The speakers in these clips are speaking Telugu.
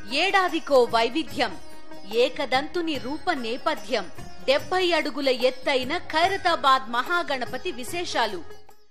ఏడాదికో వైవిధ్యం ఏకదంతుని రూప నేపథ్యం డెబ్బై అడుగుల ఎత్తైన ఖైరతాబాద్ మహాగణపతి విశేషాలు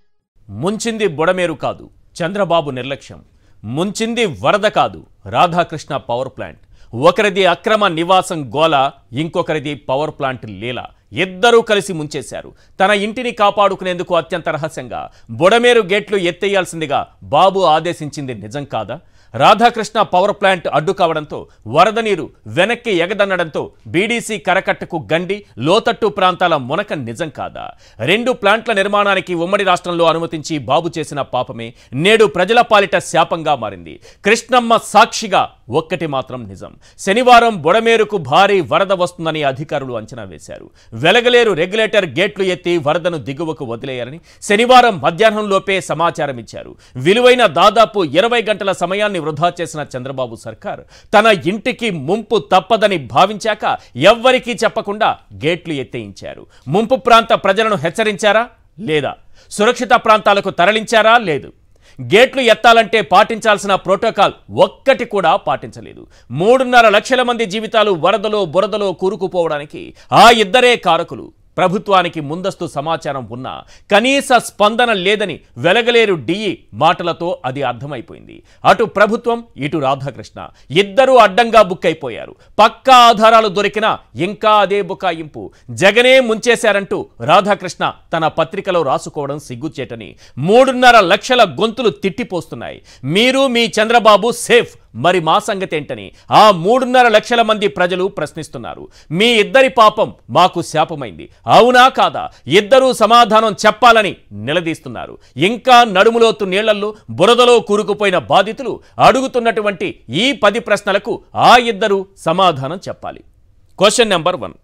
ముంచింది బుడమేరు కాదు చంద్రబాబు నిర్లక్ష్యం ముంచింది వరద కాదు రాధాకృష్ణ పవర్ ప్లాంట్ ఒకరిది అక్రమ నివాసం గోల ఇంకొకరిది పవర్ ప్లాంట్ లీల ఇద్దరూ కలిసి ముంచేశారు తన ఇంటిని కాపాడుకునేందుకు అత్యంత రహస్యంగా బుడమేరు గేట్లు ఎత్తేయాల్సిందిగా బాబు ఆదేశించింది నిజం కాదా రాధాకృష్ణ పవర్ ప్లాంట్ అడ్డు కావడంతో వరద నీరు వెనక్కి ఎగదన్నడంతో బీడీసీ కరకట్టకు గండి లోతట్టు ప్రాంతాల మునక నిజం కాదా రెండు ప్లాంట్ల నిర్మాణానికి ఉమ్మడి రాష్ట్రంలో అనుమతించి బాబు చేసిన పాపమే నేడు ప్రజల పాలిట శాపంగా మారింది కృష్ణమ్మ సాక్షిగా ఒక్కటి మాత్రం నిజం శనివారం బుడమేరుకు భారీ వరద వస్తుందని అధికారులు అంచనా వేశారు వెలగలేరు రెగ్యులేటర్ గేట్లు ఎత్తి వరదను దిగువకు వదిలేయాలని శనివారం మధ్యాహ్నంలోపే సమాచారం ఇచ్చారు విలువైన దాదాపు ఇరవై గంటల సమయాన్ని వృధా చేసిన చంద్రబాబు సర్కార్ తన ఇంటికి ముంపు తప్పదని భావించాక ఎవ్వరికీ చెప్పకుండా గేట్లు ఎత్తేయించారు ముంపు ప్రాంత ప్రజలను హెచ్చరించారా లేదా సురక్షిత ప్రాంతాలకు తరలించారా లేదు గేట్లు ఎత్తాలంటే పాటించాల్సిన ప్రోటోకాల్ ఒక్కటి కూడా పాటించలేదు మూడున్నర లక్షల మంది జీవితాలు వరదలో బురదలో కూరుకుపోవడానికి ఆ ఇద్దరే కారకులు ప్రభుత్వానికి ముందస్తు సమాచారం ఉన్నా కనీస స్పందన లేదని వెలగలేరు డిఈ మాటలతో అది అర్థమైపోయింది అటు ప్రభుత్వం ఇటు రాధాకృష్ణ ఇద్దరూ అడ్డంగా బుక్ అయిపోయారు పక్కా ఆధారాలు దొరికినా ఇంకా అదే బుకాయింపు జగనే ముంచేశారంటూ రాధాకృష్ణ తన పత్రికలో రాసుకోవడం సిగ్గుచేటని మూడున్నర లక్షల గొంతులు తిట్టిపోస్తున్నాయి మీరు మీ చంద్రబాబు సేఫ్ మరి మా సంగతి ఏంటని ఆ మూడున్నర లక్షల మంది ప్రజలు ప్రశ్నిస్తున్నారు మీ ఇద్దరి పాపం మాకు శాపమైంది అవునా కాదా ఇద్దరూ సమాధానం చెప్పాలని నిలదీస్తున్నారు ఇంకా నడుములోతు నీళ్లల్లో బురదలో కూరుకుపోయిన బాధితులు అడుగుతున్నటువంటి ఈ పది ప్రశ్నలకు ఆ ఇద్దరు సమాధానం చెప్పాలి క్వశ్చన్ నెంబర్ వన్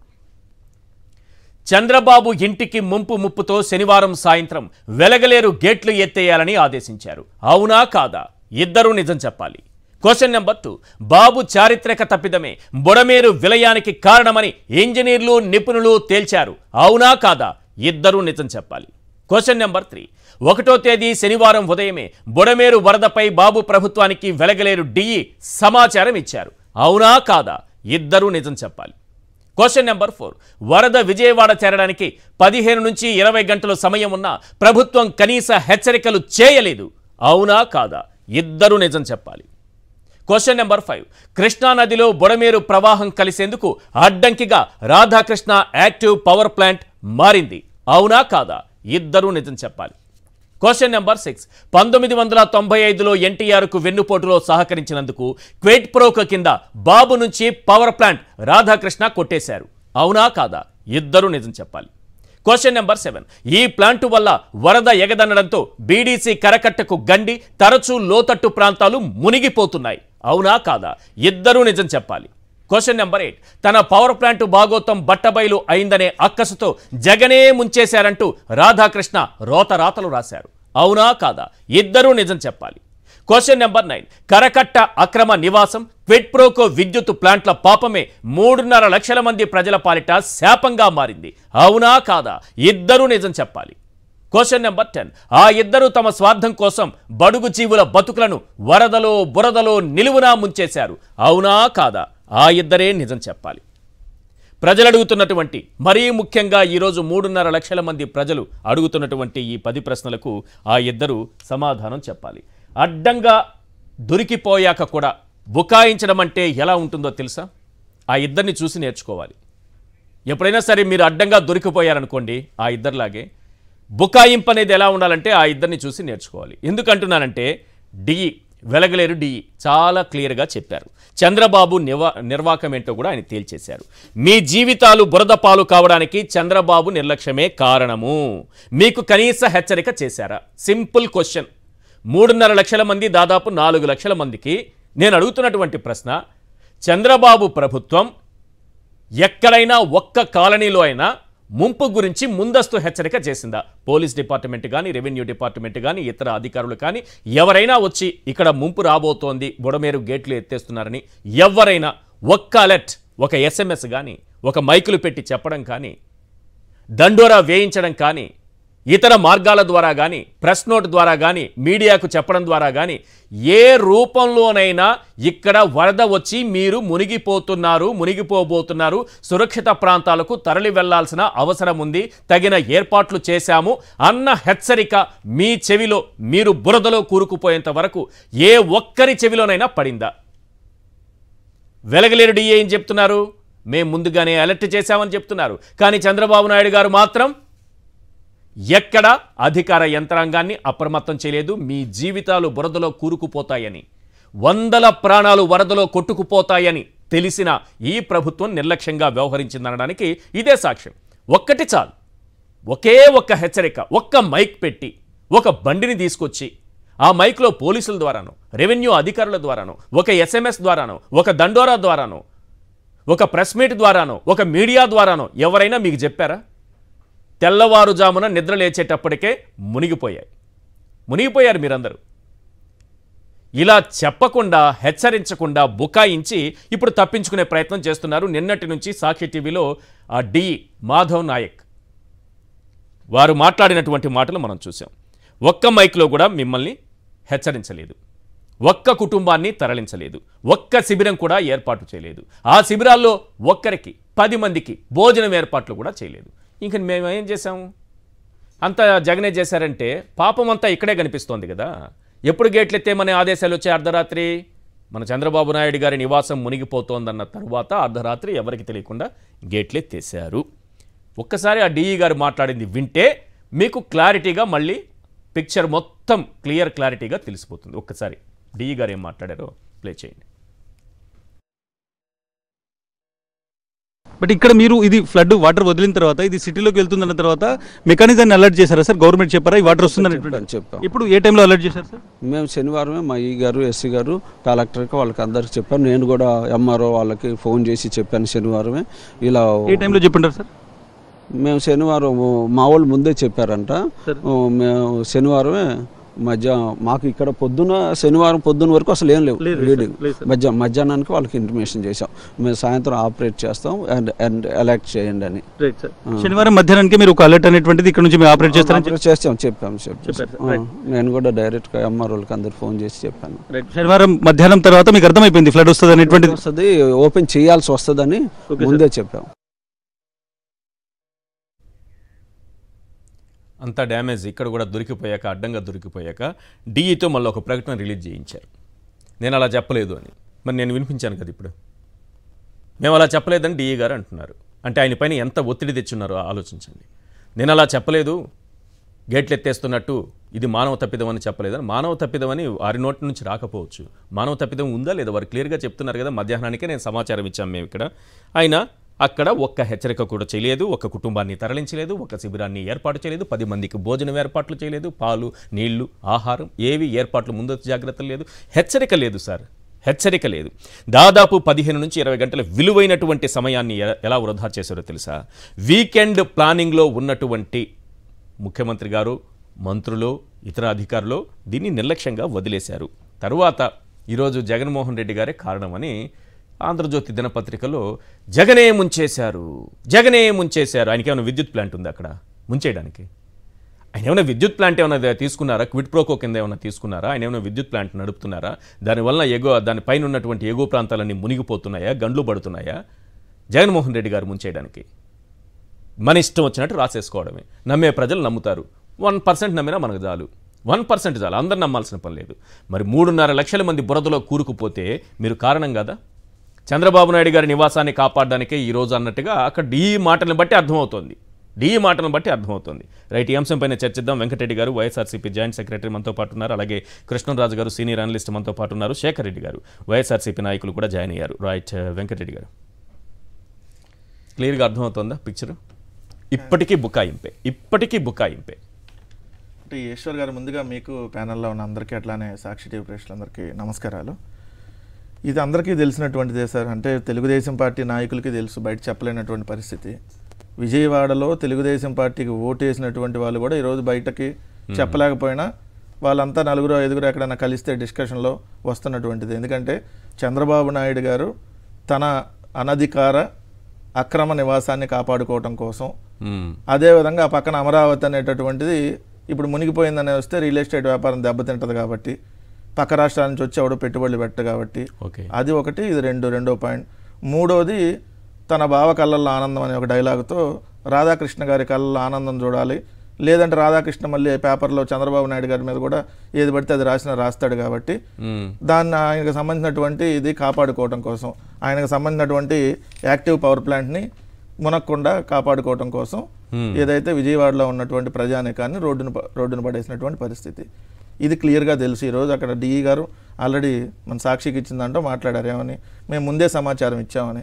చంద్రబాబు ఇంటికి ముంపు ముప్పుతో శనివారం సాయంత్రం వెలగలేరు గేట్లు ఎత్తేయాలని ఆదేశించారు అవునా కాదా ఇద్దరూ నిజం చెప్పాలి క్వశ్చన్ నెంబర్ టూ బాబు చారిత్రక తప్పిదమే బుడమేరు విలయానికి కారణమని ఇంజనీర్లు నిపుణులు తేల్చారు అవునా కాదా ఇద్దరూ నిజం చెప్పాలి క్వశ్చన్ నెంబర్ త్రీ ఒకటో తేదీ శనివారం ఉదయమే బుడమేరు వరదపై బాబు ప్రభుత్వానికి వెలగలేరు డిఈ సమాచారం ఇచ్చారు అవునా కాదా ఇద్దరూ నిజం చెప్పాలి క్వశ్చన్ నెంబర్ ఫోర్ వరద విజయవాడ చేరడానికి పదిహేను నుంచి ఇరవై గంటల సమయం ఉన్నా ప్రభుత్వం కనీస హెచ్చరికలు చేయలేదు అవునా కాదా ఇద్దరూ నిజం చెప్పాలి క్వశ్చన్ నెంబర్ ఫైవ్ కృష్ణానదిలో బుడమేరు ప్రవాహం కలిసేందుకు అడ్డంకిగా రాధాకృష్ణ యాక్టివ్ పవర్ ప్లాంట్ మారింది అవునా కాదా ఇద్దరూ నిజం చెప్పాలి క్వశ్చన్ నెంబర్ సిక్స్ పంతొమ్మిది వందల తొంభై ఐదులో ఎన్టీఆర్కు వెన్నుపోటులో సహకరించినందుకు క్వేట్ ప్రోక కింద బాబు నుంచి పవర్ ప్లాంట్ రాధాకృష్ణ కొట్టేశారు అవునా కాదా ఇద్దరూ నిజం చెప్పాలి క్వశ్చన్ నెంబర్ సెవెన్ ఈ ప్లాంటు వల్ల వరద ఎగదన్నడంతో బీడీసీ కరకట్టకు గండి తరచూ లోతట్టు ప్రాంతాలు మునిగిపోతున్నాయి అవునా కాదా ఇద్దరూ నిజం చెప్పాలి క్వశ్చన్ నెంబర్ ఎయిట్ తన పవర్ ప్లాంట్ బాగోతం బట్టబయలు అయిందనే అక్కసుతో జగనే ముంచేశారంటూ రాధాకృష్ణ రోతరాతలు రాశారు అవునా కాదా ఇద్దరూ నిజం చెప్పాలి క్వశ్చన్ నెంబర్ నైన్ కరకట్ట అక్రమ నివాసం క్విట్ప్రోకో విద్యుత్ ప్లాంట్ల పాపమే మూడున్నర లక్షల మంది ప్రజల పాలిట శాపంగా మారింది అవునా కాదా ఇద్దరూ నిజం చెప్పాలి క్వశ్చన్ నెంబర్ టెన్ ఆ ఇద్దరు తమ స్వార్థం కోసం బడుగు జీవుల బతుకులను వరదలో బురదలో నిలువునా ముంచేశారు అవునా కాదా ఆ ఇద్దరే నిజం చెప్పాలి ప్రజలు అడుగుతున్నటువంటి మరీ ముఖ్యంగా ఈరోజు మూడున్నర లక్షల మంది ప్రజలు అడుగుతున్నటువంటి ఈ పది ప్రశ్నలకు ఆ ఇద్దరు సమాధానం చెప్పాలి అడ్డంగా దొరికిపోయాక కూడా బుకాయించడం అంటే ఎలా ఉంటుందో తెలుసా ఆ ఇద్దరిని చూసి నేర్చుకోవాలి ఎప్పుడైనా సరే మీరు అడ్డంగా దొరికిపోయారనుకోండి ఆ ఇద్దరిలాగే బుకాయింపు అనేది ఎలా ఉండాలంటే ఆ ఇద్దరిని చూసి నేర్చుకోవాలి ఎందుకంటున్నానంటే డిఈ వెలగలేరు డిఈ చాలా క్లియర్గా చెప్పారు చంద్రబాబు నివా నిర్వాకం ఏంటో కూడా ఆయన తేల్చేశారు మీ జీవితాలు బురద పాలు కావడానికి చంద్రబాబు నిర్లక్ష్యమే కారణము మీకు కనీస హెచ్చరిక చేశారా సింపుల్ క్వశ్చన్ మూడున్నర లక్షల మంది దాదాపు నాలుగు లక్షల మందికి నేను అడుగుతున్నటువంటి ప్రశ్న చంద్రబాబు ప్రభుత్వం ఎక్కడైనా ఒక్క కాలనీలో అయినా ముంపు గురించి ముందస్తు హెచ్చరిక చేసిందా పోలీస్ డిపార్ట్మెంట్ కానీ రెవెన్యూ డిపార్ట్మెంట్ కానీ ఇతర అధికారులు కానీ ఎవరైనా వచ్చి ఇక్కడ ముంపు రాబోతోంది బుడమేరు గేట్లు ఎత్తేస్తున్నారని ఎవరైనా ఒక్క అలర్ట్ ఒక ఎస్ఎంఎస్ కానీ ఒక మైకులు పెట్టి చెప్పడం కానీ దండోరా వేయించడం కానీ ఇతర మార్గాల ద్వారా కానీ ప్రెస్ నోట్ ద్వారా కానీ మీడియాకు చెప్పడం ద్వారా కానీ ఏ రూపంలోనైనా ఇక్కడ వరద వచ్చి మీరు మునిగిపోతున్నారు మునిగిపోబోతున్నారు సురక్షిత ప్రాంతాలకు తరలి వెళ్లాల్సిన అవసరం ఉంది తగిన ఏర్పాట్లు చేశాము అన్న హెచ్చరిక మీ చెవిలో మీరు బురదలో కూరుకుపోయేంత వరకు ఏ ఒక్కరి చెవిలోనైనా పడిందా వెలగలేరు డిఏ ఏం చెప్తున్నారు మేము ముందుగానే అలర్ట్ చేశామని చెప్తున్నారు కానీ చంద్రబాబు నాయుడు గారు మాత్రం ఎక్కడ అధికార యంత్రాంగాన్ని అప్రమత్తం చేయలేదు మీ జీవితాలు బురదలో కూరుకుపోతాయని వందల ప్రాణాలు వరదలో కొట్టుకుపోతాయని తెలిసిన ఈ ప్రభుత్వం నిర్లక్ష్యంగా వ్యవహరించిందనడానికి ఇదే సాక్ష్యం ఒక్కటి చాలు ఒకే ఒక్క హెచ్చరిక ఒక్క మైక్ పెట్టి ఒక బండిని తీసుకొచ్చి ఆ మైక్లో పోలీసుల ద్వారాను రెవెన్యూ అధికారుల ద్వారాను ఒక ఎస్ఎంఎస్ ద్వారాను ఒక దండోరా ద్వారాను ఒక ప్రెస్ మీట్ ద్వారానో ఒక మీడియా ద్వారానో ఎవరైనా మీకు చెప్పారా తెల్లవారుజామున నిద్ర లేచేటప్పటికే మునిగిపోయాయి మునిగిపోయారు మీరందరూ ఇలా చెప్పకుండా హెచ్చరించకుండా బుకాయించి ఇప్పుడు తప్పించుకునే ప్రయత్నం చేస్తున్నారు నిన్నటి నుంచి సాక్షి టీవీలో ఆ డి మాధవ్ నాయక్ వారు మాట్లాడినటువంటి మాటలు మనం చూసాం ఒక్క మైక్లో కూడా మిమ్మల్ని హెచ్చరించలేదు ఒక్క కుటుంబాన్ని తరలించలేదు ఒక్క శిబిరం కూడా ఏర్పాటు చేయలేదు ఆ శిబిరాల్లో ఒక్కరికి పది మందికి భోజనం ఏర్పాట్లు కూడా చేయలేదు ఇంక మేము ఏం చేసాము అంత జగనే చేశారంటే పాపం అంతా ఇక్కడే కనిపిస్తోంది కదా ఎప్పుడు గేట్లు ఎత్తేమనే ఆదేశాలు వచ్చే అర్ధరాత్రి మన చంద్రబాబు నాయుడు గారి నివాసం మునిగిపోతోందన్న తర్వాత అర్ధరాత్రి ఎవరికి తెలియకుండా గేట్లు ఎత్తేసారు ఒక్కసారి ఆ డిఈ గారు మాట్లాడింది వింటే మీకు క్లారిటీగా మళ్ళీ పిక్చర్ మొత్తం క్లియర్ క్లారిటీగా తెలిసిపోతుంది ఒక్కసారి డిఈ గారు ఏం మాట్లాడారో ప్లే చేయండి బట్ ఇక్కడ మీరు ఇది ఫ్లడ్ వాటర్ వదిలిన తర్వాత ఇది సిటీలోకి వెళ్తుందన్న తర్వాత మెకానిజాన్ని అలర్ట్ చేశారా సార్ గవర్నమెంట్ చెప్పారా ఈ వాటర్ వస్తుందని చెప్పాను చెప్పాం ఇప్పుడు ఏ టైంలో అలర్ట్ చేశారు సార్ మేము శనివారమే మా ఈ గారు ఎస్సీ గారు కలెక్టర్కి వాళ్ళకి అందరికి చెప్పాను నేను కూడా ఎంఆర్ఓ వాళ్ళకి ఫోన్ చేసి చెప్పాను శనివారమే ఇలా ఏ టైంలో చెప్పుంటారు సార్ మేము శనివారం మా వాళ్ళు ముందే చెప్పారంట సరే. ఓ, మేము శనివారమే మధ్య మాకు ఇక్కడ పొద్దున శనివారం పొద్దున వరకు అసలు ఏం లేవు లేదు, రీడింగ్ లేదు, సార్. మధ్య మధ్యాహ్నానికి వాళ్ళకి ఇంటిమేషన్ చేసాం మేము సాయంత్రం ఆపరేట్ చేస్తాం అండ్ అండ్ ఎలక్ట్ చేయండి అని రైట్ సార్ శనివారం మధ్యాహ్నానికి మీరు ఒక అలర్ట్ అనేటువంటిది ఇక్కడ నుంచి మీరు ఆపరేట్ చేస్తారని ఆపరేట్ చేస్తాం చెప్పాం చెప్పాం చెప్పారు సార్, ఆ, రైట్. నేను కూడా డైరెక్ట్గా ఎంఆర్ఓలకి అందరు ఫోన్ చేసి చెప్పాను రైట్ శనివారం మధ్యాహ్నం తర్వాత మీకు అర్థమైపోయింది ఫ్లడ్ వస్తుంది అనేటువంటిది వస్తుంది ఓపెన్ చేయాల్సి వస్తుందని ఓకే సార్. ముందే చెప్పాం అంతా డ్యామేజ్ ఇక్కడ కూడా దొరికిపోయాక అడ్డంగా దొరికిపోయాక డిఈతో మళ్ళీ ఒక ప్రకటన రిలీజ్ చేయించారు నేను అలా చెప్పలేదు అని మరి నేను వినిపించాను కదా ఇప్పుడు మేము అలా చెప్పలేదని డిఈ గారు అంటున్నారు అంటే ఆయన పైన ఎంత ఒత్తిడి తెచ్చున్నారో ఆలోచించండి నేను అలా చెప్పలేదు గేట్లు ఎత్తేస్తున్నట్టు ఇది మానవ తప్పిదం అని చెప్పలేదని మానవ తప్పిదం అని వారి నోటి నుంచి రాకపోవచ్చు మానవ తప్పిదం ఉందా లేదా వారు క్లియర్గా చెప్తున్నారు కదా మధ్యాహ్నానికే నేను సమాచారం ఇచ్చాం మేము ఇక్కడ అయినా అక్కడ ఒక్క హెచ్చరిక కూడా చేయలేదు ఒక కుటుంబాన్ని తరలించలేదు ఒక శిబిరాన్ని ఏర్పాటు చేయలేదు పది మందికి భోజనం ఏర్పాట్లు చేయలేదు పాలు నీళ్లు ఆహారం ఏవి ఏర్పాట్లు ముందస్తు జాగ్రత్తలు లేదు హెచ్చరిక లేదు సార్ హెచ్చరిక లేదు దాదాపు పదిహేను నుంచి ఇరవై గంటల విలువైనటువంటి సమయాన్ని ఎ- ఎలా వృధా చేశారో తెలుసా వీకెండ్ ప్లానింగ్లో ఉన్నటువంటి ముఖ్యమంత్రి గారు మంత్రులు ఇతర అధికారులు దీన్ని నిర్లక్ష్యంగా వదిలేశారు తరువాత ఈరోజు జగన్మోహన్ రెడ్డి గారే కారణమని ఆంధ్రజ్యోతి దినపత్రికలో జగనే ముంచేశారు జగనే ముంచేశారు ఆయనకి ఏమైనా విద్యుత్ ప్లాంట్ ఉంది అక్కడ ముంచేయడానికి ఆయన ఏమైనా విద్యుత్ ప్లాంట్ ఏమైనా తీసుకున్నారా క్విడ్ ప్రోకో కింద ఏమైనా తీసుకున్నారా ఆయన ఏమైనా విద్యుత్ ప్లాంట్ నడుపుతున్నారా దానివల్ల ఎగో దానిపైన ఉన్నటువంటి ఎగువ ప్రాంతాలన్నీ మునిగిపోతున్నాయా గండ్లు పడుతున్నాయా జగన్మోహన్ రెడ్డి గారు ముంచేయడానికి మన ఇష్టం వచ్చినట్టు రాసేసుకోవడమే నమ్మే ప్రజలు నమ్ముతారు వన్ పర్సెంట్ నమ్మినా మనకు చాలు వన్ పర్సెంట్ చాలు అందరు నమ్మాల్సిన పని లేదు మరి మూడున్నర లక్షల మంది బురదలో కూరుకుపోతే మీరు కారణం కదా చంద్రబాబు నాయుడు గారి నివాసాన్ని కాపాడడానికే ఈ రోజు అన్నట్టుగా అక్కడ డీ మాటలను బట్టి అర్థమవుతోంది డీ మాటలను బట్టి అర్థమవుతోంది రైట్ ఈ అంశంపైన చర్చిద్దాం వెంకటరెడ్డి గారు వైఎస్ఆర్సీపీ జాయింట్ సెక్రటరీ మనతో పాటు ఉన్నారు అలాగే కృష్ణరాజు గారు సీనియర్ అనలిస్ట్ మనతో పాటు ఉన్నారు శేఖర్ రెడ్డి గారు వైఎస్ఆర్సీపీ నాయకులు కూడా జాయిన్ అయ్యారు రైట్ వెంకటరెడ్డి గారు క్లియర్గా అర్థమవుతోందా పిక్చర్ ఇప్పటికీ బుకాయింపే ఇప్పటికీ బుకాయింపే అంటే ఈశ్వర్ గారు ముందుగా మీకు ప్యానెల్లో ఉన్న అందరికీ అట్లానే సాక్షి టీవీ ప్రేక్షకులందరికీ నమస్కారాలు ఇది అందరికీ తెలిసినటువంటిదే సార్ అంటే తెలుగుదేశం పార్టీ నాయకులకి తెలుసు బయట చెప్పలేనటువంటి పరిస్థితి విజయవాడలో తెలుగుదేశం పార్టీకి ఓటు వేసినటువంటి వాళ్ళు కూడా ఈరోజు బయటకి చెప్పలేకపోయినా వాళ్ళంతా నలుగురు ఐదుగురు ఎక్కడైనా కలిస్తే డిస్కషన్లో వస్తున్నటువంటిది ఎందుకంటే చంద్రబాబు నాయుడు గారు తన అనధికార అక్రమ నివాసాన్ని కాపాడుకోవటం కోసం ఉమ్, అదేవిధంగా ఆ పక్కన అమరావతి అనేటటువంటిది ఇప్పుడు మునిగిపోయిందని వస్తే రియల్ ఎస్టేట్ వ్యాపారం దెబ్బతింటది కాబట్టి పక్క రాష్ట్రాల నుంచి వచ్చి ఎవడో పెట్టుబడులు పెట్ట కాబట్టి ఓకే అది ఒకటి ఇది రెండు రెండో పాయింట్ మూడోది తన బావ కళ్ళల్లో ఆనందం అనే ఒక డైలాగుతో రాధాకృష్ణ గారి కళ్ళల్లో ఆనందం చూడాలి లేదంటే రాధాకృష్ణ మళ్ళీ పేపర్లో చంద్రబాబు నాయుడు గారి మీద కూడా ఏది పడితే అది రాసిన రాస్తాడు కాబట్టి ఉమ్, దాన్ని ఆయనకు సంబంధించినటువంటి ఇది కాపాడుకోవడం కోసం ఆయనకు సంబంధించినటువంటి యాక్టివ్ పవర్ ప్లాంట్ని మునక్కుండా కాపాడుకోవడం కోసం ఏదైతే విజయవాడలో ఉన్నటువంటి ప్రజానికాన్ని రోడ్డును ప- రోడ్డును పడేసినటువంటి పరిస్థితి ఇది క్లియర్గా తెలుసు ఈరోజు అక్కడ డిఈ గారు ఆల్రెడీ మన సాక్షికి ఇచ్చిందంటూ మాట్లాడారు ఏమని మేము ముందే సమాచారం ఇచ్చామని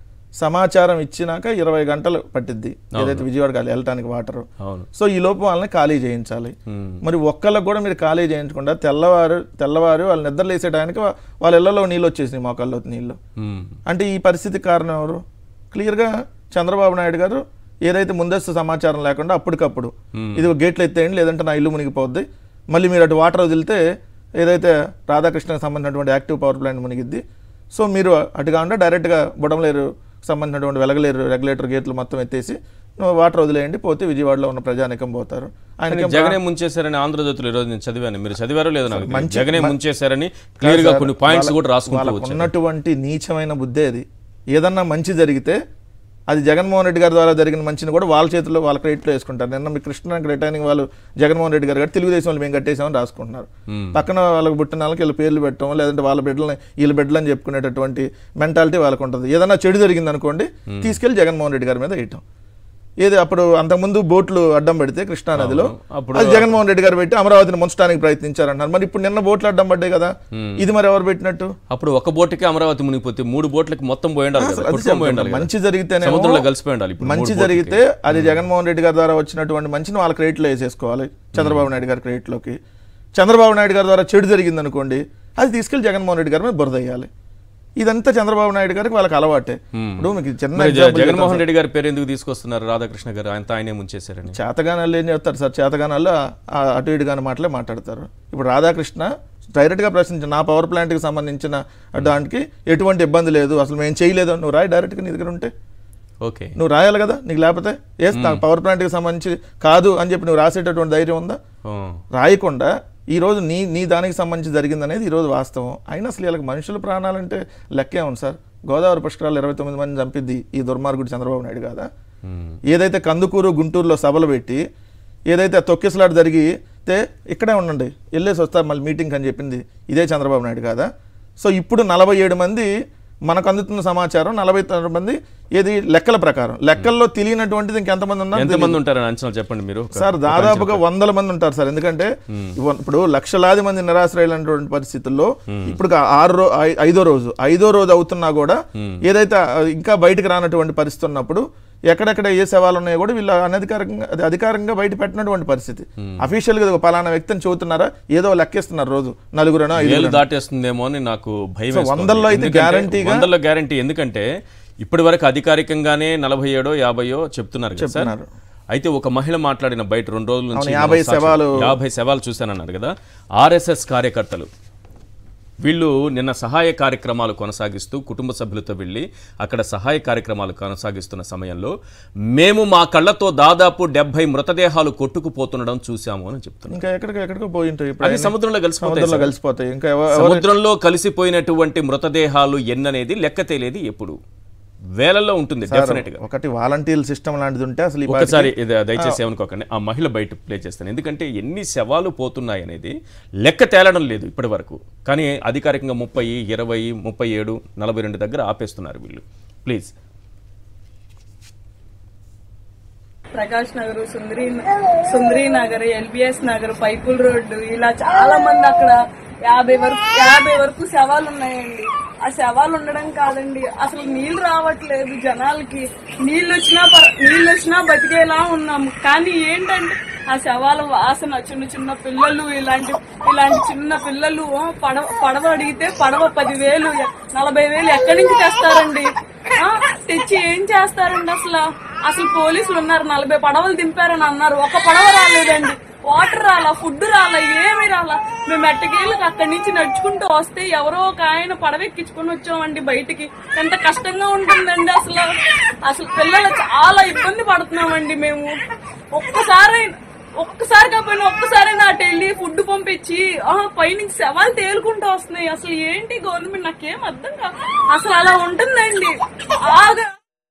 సమాచారం ఇచ్చినాక ఇరవై గంటలు పట్టిద్ది ఏదైతే విజయవాడకి వెళ్ళటానికి వాటర్ అవును సో ఈ లోపు వాళ్ళని ఖాళీ చేయించాలి ఉమ్, మరి ఒక్కళ్ళకి కూడా మీరు ఖాళీ చేయించకుండా తెల్లవారు తెల్లవారు వాళ్ళు నిద్రలేసే టైంకి వా- వాళ్ళ ఇళ్లలో నీళ్ళు వచ్చేసినాయి మోకాల్లో నీళ్ళు ఉమ్, అంటే ఈ పరిస్థితికి కారణం ఎవరు క్లియర్గా చంద్రబాబు నాయుడు గారు ఏదైతే ముందస్తు సమాచారం లేకుండా అప్పటికప్పుడు ఇది గేట్లు ఎత్తేయండి లేదంటే నా ఇల్లు మునిగిపోద్ది మళ్ళీ మీరు అటు వాటర్ వదిలితే ఏదైతే రాధాకృష్ణకి సంబంధించినటువంటి యాక్టివ్ పవర్ ప్లాంట్ మునిగిద్ది సో మీరు అటు కాకుండా డైరెక్ట్గా బుడంలేరు సంబంధించినటువంటి వెలగలేరు రెగ్యులేటర్ గేట్లు మొత్తం ఎత్తేసి నువ్వు వాటర్ వదిలేయండి పోతే విజయవాడలో ఉన్న ప్రజానికం పోతారు కానీ ఆయనకి జగనే ముంచేశారని ఆంధ్రజ్యోతిలో ఈరోజు నేను చదివాను మీరు చదివారో లేదో నాకు తెలియదు. మంచి- జగనే మ- ముంచేశారని క్లియర్ గా సార్, కొన్ని పాయింట్స్ వాళ్ళ- కూడా రాసుకుంటూ వాళ్ళకు వచ్చారు ఉన్నటువంటి నీచమైన బుద్ధే అది ఏదన్నా మంచి జరిగితే అది జగన్మోహన్ రెడ్డి గారి ద్వారా జరిగిన మంచిని కూడా వాళ్ళ చేతుల్లో వాళ్ళ క్రెడిట్లో వేసుకుంటారు నిన్న మీ కృష్ణ రిటర్నింగ్ వాళ్ళు జగన్మోహన్ రెడ్డి గారు గారు తెలుగుదేశం వాళ్ళు మేము కట్టేసామని రాసుకుంటున్నారు పక్కన వాళ్ళకి పుట్టిన వాళ్ళకి వీళ్ళ పేర్లు పెట్టడం లేదంటే వాళ్ళ బిడ్డలని వీళ్ళ బిడ్డలు అని చెప్పుకునేటటువంటి మెంటాలిటీ వాళ్ళకు ఉంటుంది ఏదన్నా చెడు జరిగింది అనుకోండి తీసుకెళ్లి జగన్మోహన్ రెడ్డి గారి మీద వేయటం ఏది అప్పుడు అంతకుముందు బోట్లు అడ్డం పెడితే కృష్ణా నదిలో అప్పుడు- అది జగన్మోహన్ రెడ్డి గారు పెట్టి అమరావతిని ముంచడానికి ప్రయత్నించారంటున్నారు మరి ఇప్పుడు నిన్న బోట్లు అడ్డం పడ్డాయి కదా ఇది మరి ఎవరు పెట్టినట్టు అప్పుడు ఒక బోటుకి అమరావతి మునిగిపోతే మూడు బోట్లకి మొత్తం పోయి ఉండాలి కదా అది కొట్టుకొని పోయి ఉండాలి చెప్తున్నా. కదా. మంచి జరిగితేనే సముద్రంలో కలిసిపోయి ఉండాలి ఇప్పుడు మంచి మూడు జరిగితే అది జగన్మోహన్ రెడ్డి గారి ద్వారా వచ్చినటువంటి మంచిని వాళ్ళ క్రెడిట్లో వేసేసుకోవాలి చంద్రబాబు నాయుడు గారి క్రెడిట్లోకి చంద్రబాబు నాయుడు గారి ద్వారా చెడు జరిగింది అనుకోండి అది తీసుకెళ్లి జగన్మోహన్ రెడ్డి గారి మీద బురద వేయాలి ఇదంతా చంద్రబాబు నాయుడు గారికి వాళ్ళకి అలవాటే ఇప్పుడు మీకు చిన్న మరి జ- example జగన్మోహన్ చెప్తాను రెడ్డి గారి పేరు ఎందుకు తీసుకొస్తున్నారు రాధాకృష్ణ గారు ఆయన ఆయనే ముంచేశారని సార్. చేతగానాలు ఏం చెప్తారు సార్ చేతగానాలు ఆ అటు ఇటుగాని మాటలే మాట్లాడతారు ఇప్పుడు రాధాకృష్ణ డైరెక్ట్గా ప్రశ్నించిన నా పవర్ ప్లాంట్కి సంబంధించిన దానికి ఎటువంటి ఇబ్బంది లేదు అసలు మేము చేయలేదు నువ్వు రాయి డైరెక్ట్గా నీ దగ్గర ఉంటే ఓకే నువ్వు రాయాలి కదా నీకు లేకపోతే ఎస్ నాకు పవర్ ప్లాంట్కి సంబంధించి కాదు అని చెప్పి నువ్వు రాసేటటువంటి ధైర్యం ఉందా ఓ. రాయకుండా ఈ రోజు నీ నీ దానికి సంబంధించి జరిగింది అనేది ఈరోజు వాస్తవం అయినా అసలు వీళ్ళకి మనుషుల ప్రాణాలంటే లెక్కే ఉంది సార్ గోదావరి పుష్కరాలు ఇరవై తొమ్మిది మంది చంపిద్ది ఈ దుర్మార్గుడు చంద్రబాబు నాయుడు కాదా ఉమ్. ఏదైతే కందుకూరు గుంటూరులో సభలు పెట్టి ఏదైతే తొక్కిసలాట జరిగితే ఇక్కడే ఉండండి వెళ్ళేసి వస్తారు మళ్ళీ మీటింగ్ అని చెప్పింది ఇదే చంద్రబాబు నాయుడు కాదా సో ఇప్పుడు నలభై ఏడు మంది మనకు అందుతున్న సమాచారం నలభై తొమ్మిది మంది ఏది లెక్కల ప్రకారం లెక్కల్లో తెలియనటువంటిది ఇంకెంతమంది ఉన్నారు ఎంతమంది ఉంటారని అంచనా చెప్పండి మీరు ఒక- సార్ దాదాపుగా వందల మంది ఉంటారు సార్ ఎందుకంటే ఇవ- ఇప్పుడు లక్షలాది మంది నిరాశ్రయులైనటువంటి పరిస్థితుల్లో ఇప్పుడు కా- ఆరు రో ఐ- ఐదో రోజు ఐదో రోజు అవుతున్నా కూడా ఏదైతే ఆ, ఇంకా బయటకు రానటువంటి పరిస్థితి ఉన్నప్పుడు ఎక్కడెక్కడ ఏ సవాలు ఉన్నాయో కూడా వీళ్ళు అనధికారికంగా అది అధికారంగా బయట పెట్టినటువంటి పరిస్థితి అఫీషియల్ గా ఒక పలానా వ్యక్తిని చెబుతున్నారా ఏదో లెక్కేస్తున్నారు రోజు నలుగురనో వేలు ఐదుగురనో. దాటేస్తుందేమో అని నాకు భయం సో వేస్తోంది. వందల్లో అయితే ఎందుకంటే- guarantee గా- వందల్లో గ్యారంటీ ఎందుకంటే ఇప్పటి వరకు అధికారికంగానే నలభై ఏడో యాభైయో చెప్తున్నారు కదా సార్ చెప్తున్నారు. అయితే ఒక మహిళ మాట్లాడిన బయట రెండు రోజుల నుంచి అవును, యాభై మనం సాక్షి- శవాలు- యాభై శవాలు చూశానన్నారు కదా ఆర్ఎస్ఎస్ కార్యకర్తలు వీళ్ళు నిన్న సహాయ కార్యక్రమాలు కొనసాగిస్తూ కుటుంబ సభ్యులతో వెళ్ళి అక్కడ సహాయ కార్యక్రమాలు కొనసాగిస్తున్న సమయంలో మేము మా కళ్ళతో దాదాపు డెబ్బై మృతదేహాలు కొట్టుకుపోతుండడం చూశాము అని చెప్తున్నారు ఇంకా ఎక్కడికో ఎక్కడికో పోయి ఉంటాయి ఇప్పుడు అది అవన్నీ సముద్రంలో కలిసిపోతాయి సముద్రంలో సార్. కలిసిపోతాయి ఇంకా ఎవ- ఎవరు- సముద్రంలో కలిసిపోయినటువంటి మృతదేహాలు ఎన్ననేది లెక్క తేలేది ఎప్పుడు వేలల్లో ఉంటుంది డెఫినెట్ గా ఒకటి వాలంటీర్ సిస్టమ్ లాంటిది ఉంటే అసలు ఈ పాటికి- ఒకసారి ఇది దయచేసి ఏమనుకోకండి ఆ మహిళ బయట ప్లే చేస్తాను ఎందుకంటే ఎన్ని శవాలు పోతున్నాయి అనేది లెక్క తేలడం లేదు ఇప్పటి వరకు కానీ అధికారికంగా ముప్పై ఇరవై ముప్పై ఏడు నలభై రెండు దగ్గర ఆపేస్తున్నారు వీళ్ళు please Prakash Nagar Sundari Sundari Nagar LBS Nagar pipeline road ఇలా చాలా మంది అక్కడ యాభై వరకు యాభై వరకు శవాలు ఉన్నాయండి ఆ శవాలు ఉండడం కాదండి అసలు నీళ్లు రావట్లేదు జనాలకి నీళ్ళు వచ్చినా పర- నీళ్ళు వచ్చినా బతికేలా ఉన్నాము కానీ ఏంటంటే ఆ శవాల వాసన చిన్న చిన్న పిల్లలు ఇలాంటి ఇలాంటి చిన్న పిల్లలు పడవ పడవ అడిగితే పడవ పదివేలు నలభై వేలు ఎక్కడి నుంచి తెస్తారండి ఆ, తెచ్చి ఏం చేస్తారండి అసలు అసలు పోలీసులు ఉన్నారు నలభై పడవలు దింపారని అన్నారు ఒక పడవ రాలేదండి వాటర్ రాలా ఫుడ్ రాలా ఏమీ రాలా మేము ఎట్టకేళ్ళకి అక్కడి నుంచి నడుచుకుంటూ వస్తే ఎవరో ఒక ఆయన పడవెక్కించుకొని వచ్చామండి బయటికి ఎంత కష్టంగా ఉంటుందండి అసలు అసలు పిల్లలు చాలా ఇబ్బంది పడుతున్నామండి మేము ఒక్కసారి ఒక్కసారి కాకపోయినా ఒక్కసారి నాటి వెళ్ళి ఫుడ్ పంపించి ఆహా, పైనుంచి శవాలు తేలుకుంటూ వస్తున్నాయి అసలు ఏంటి గవర్నమెంట్ నాకేం అర్థం కాదు అసలు అలా ఉంటుందండి బాగా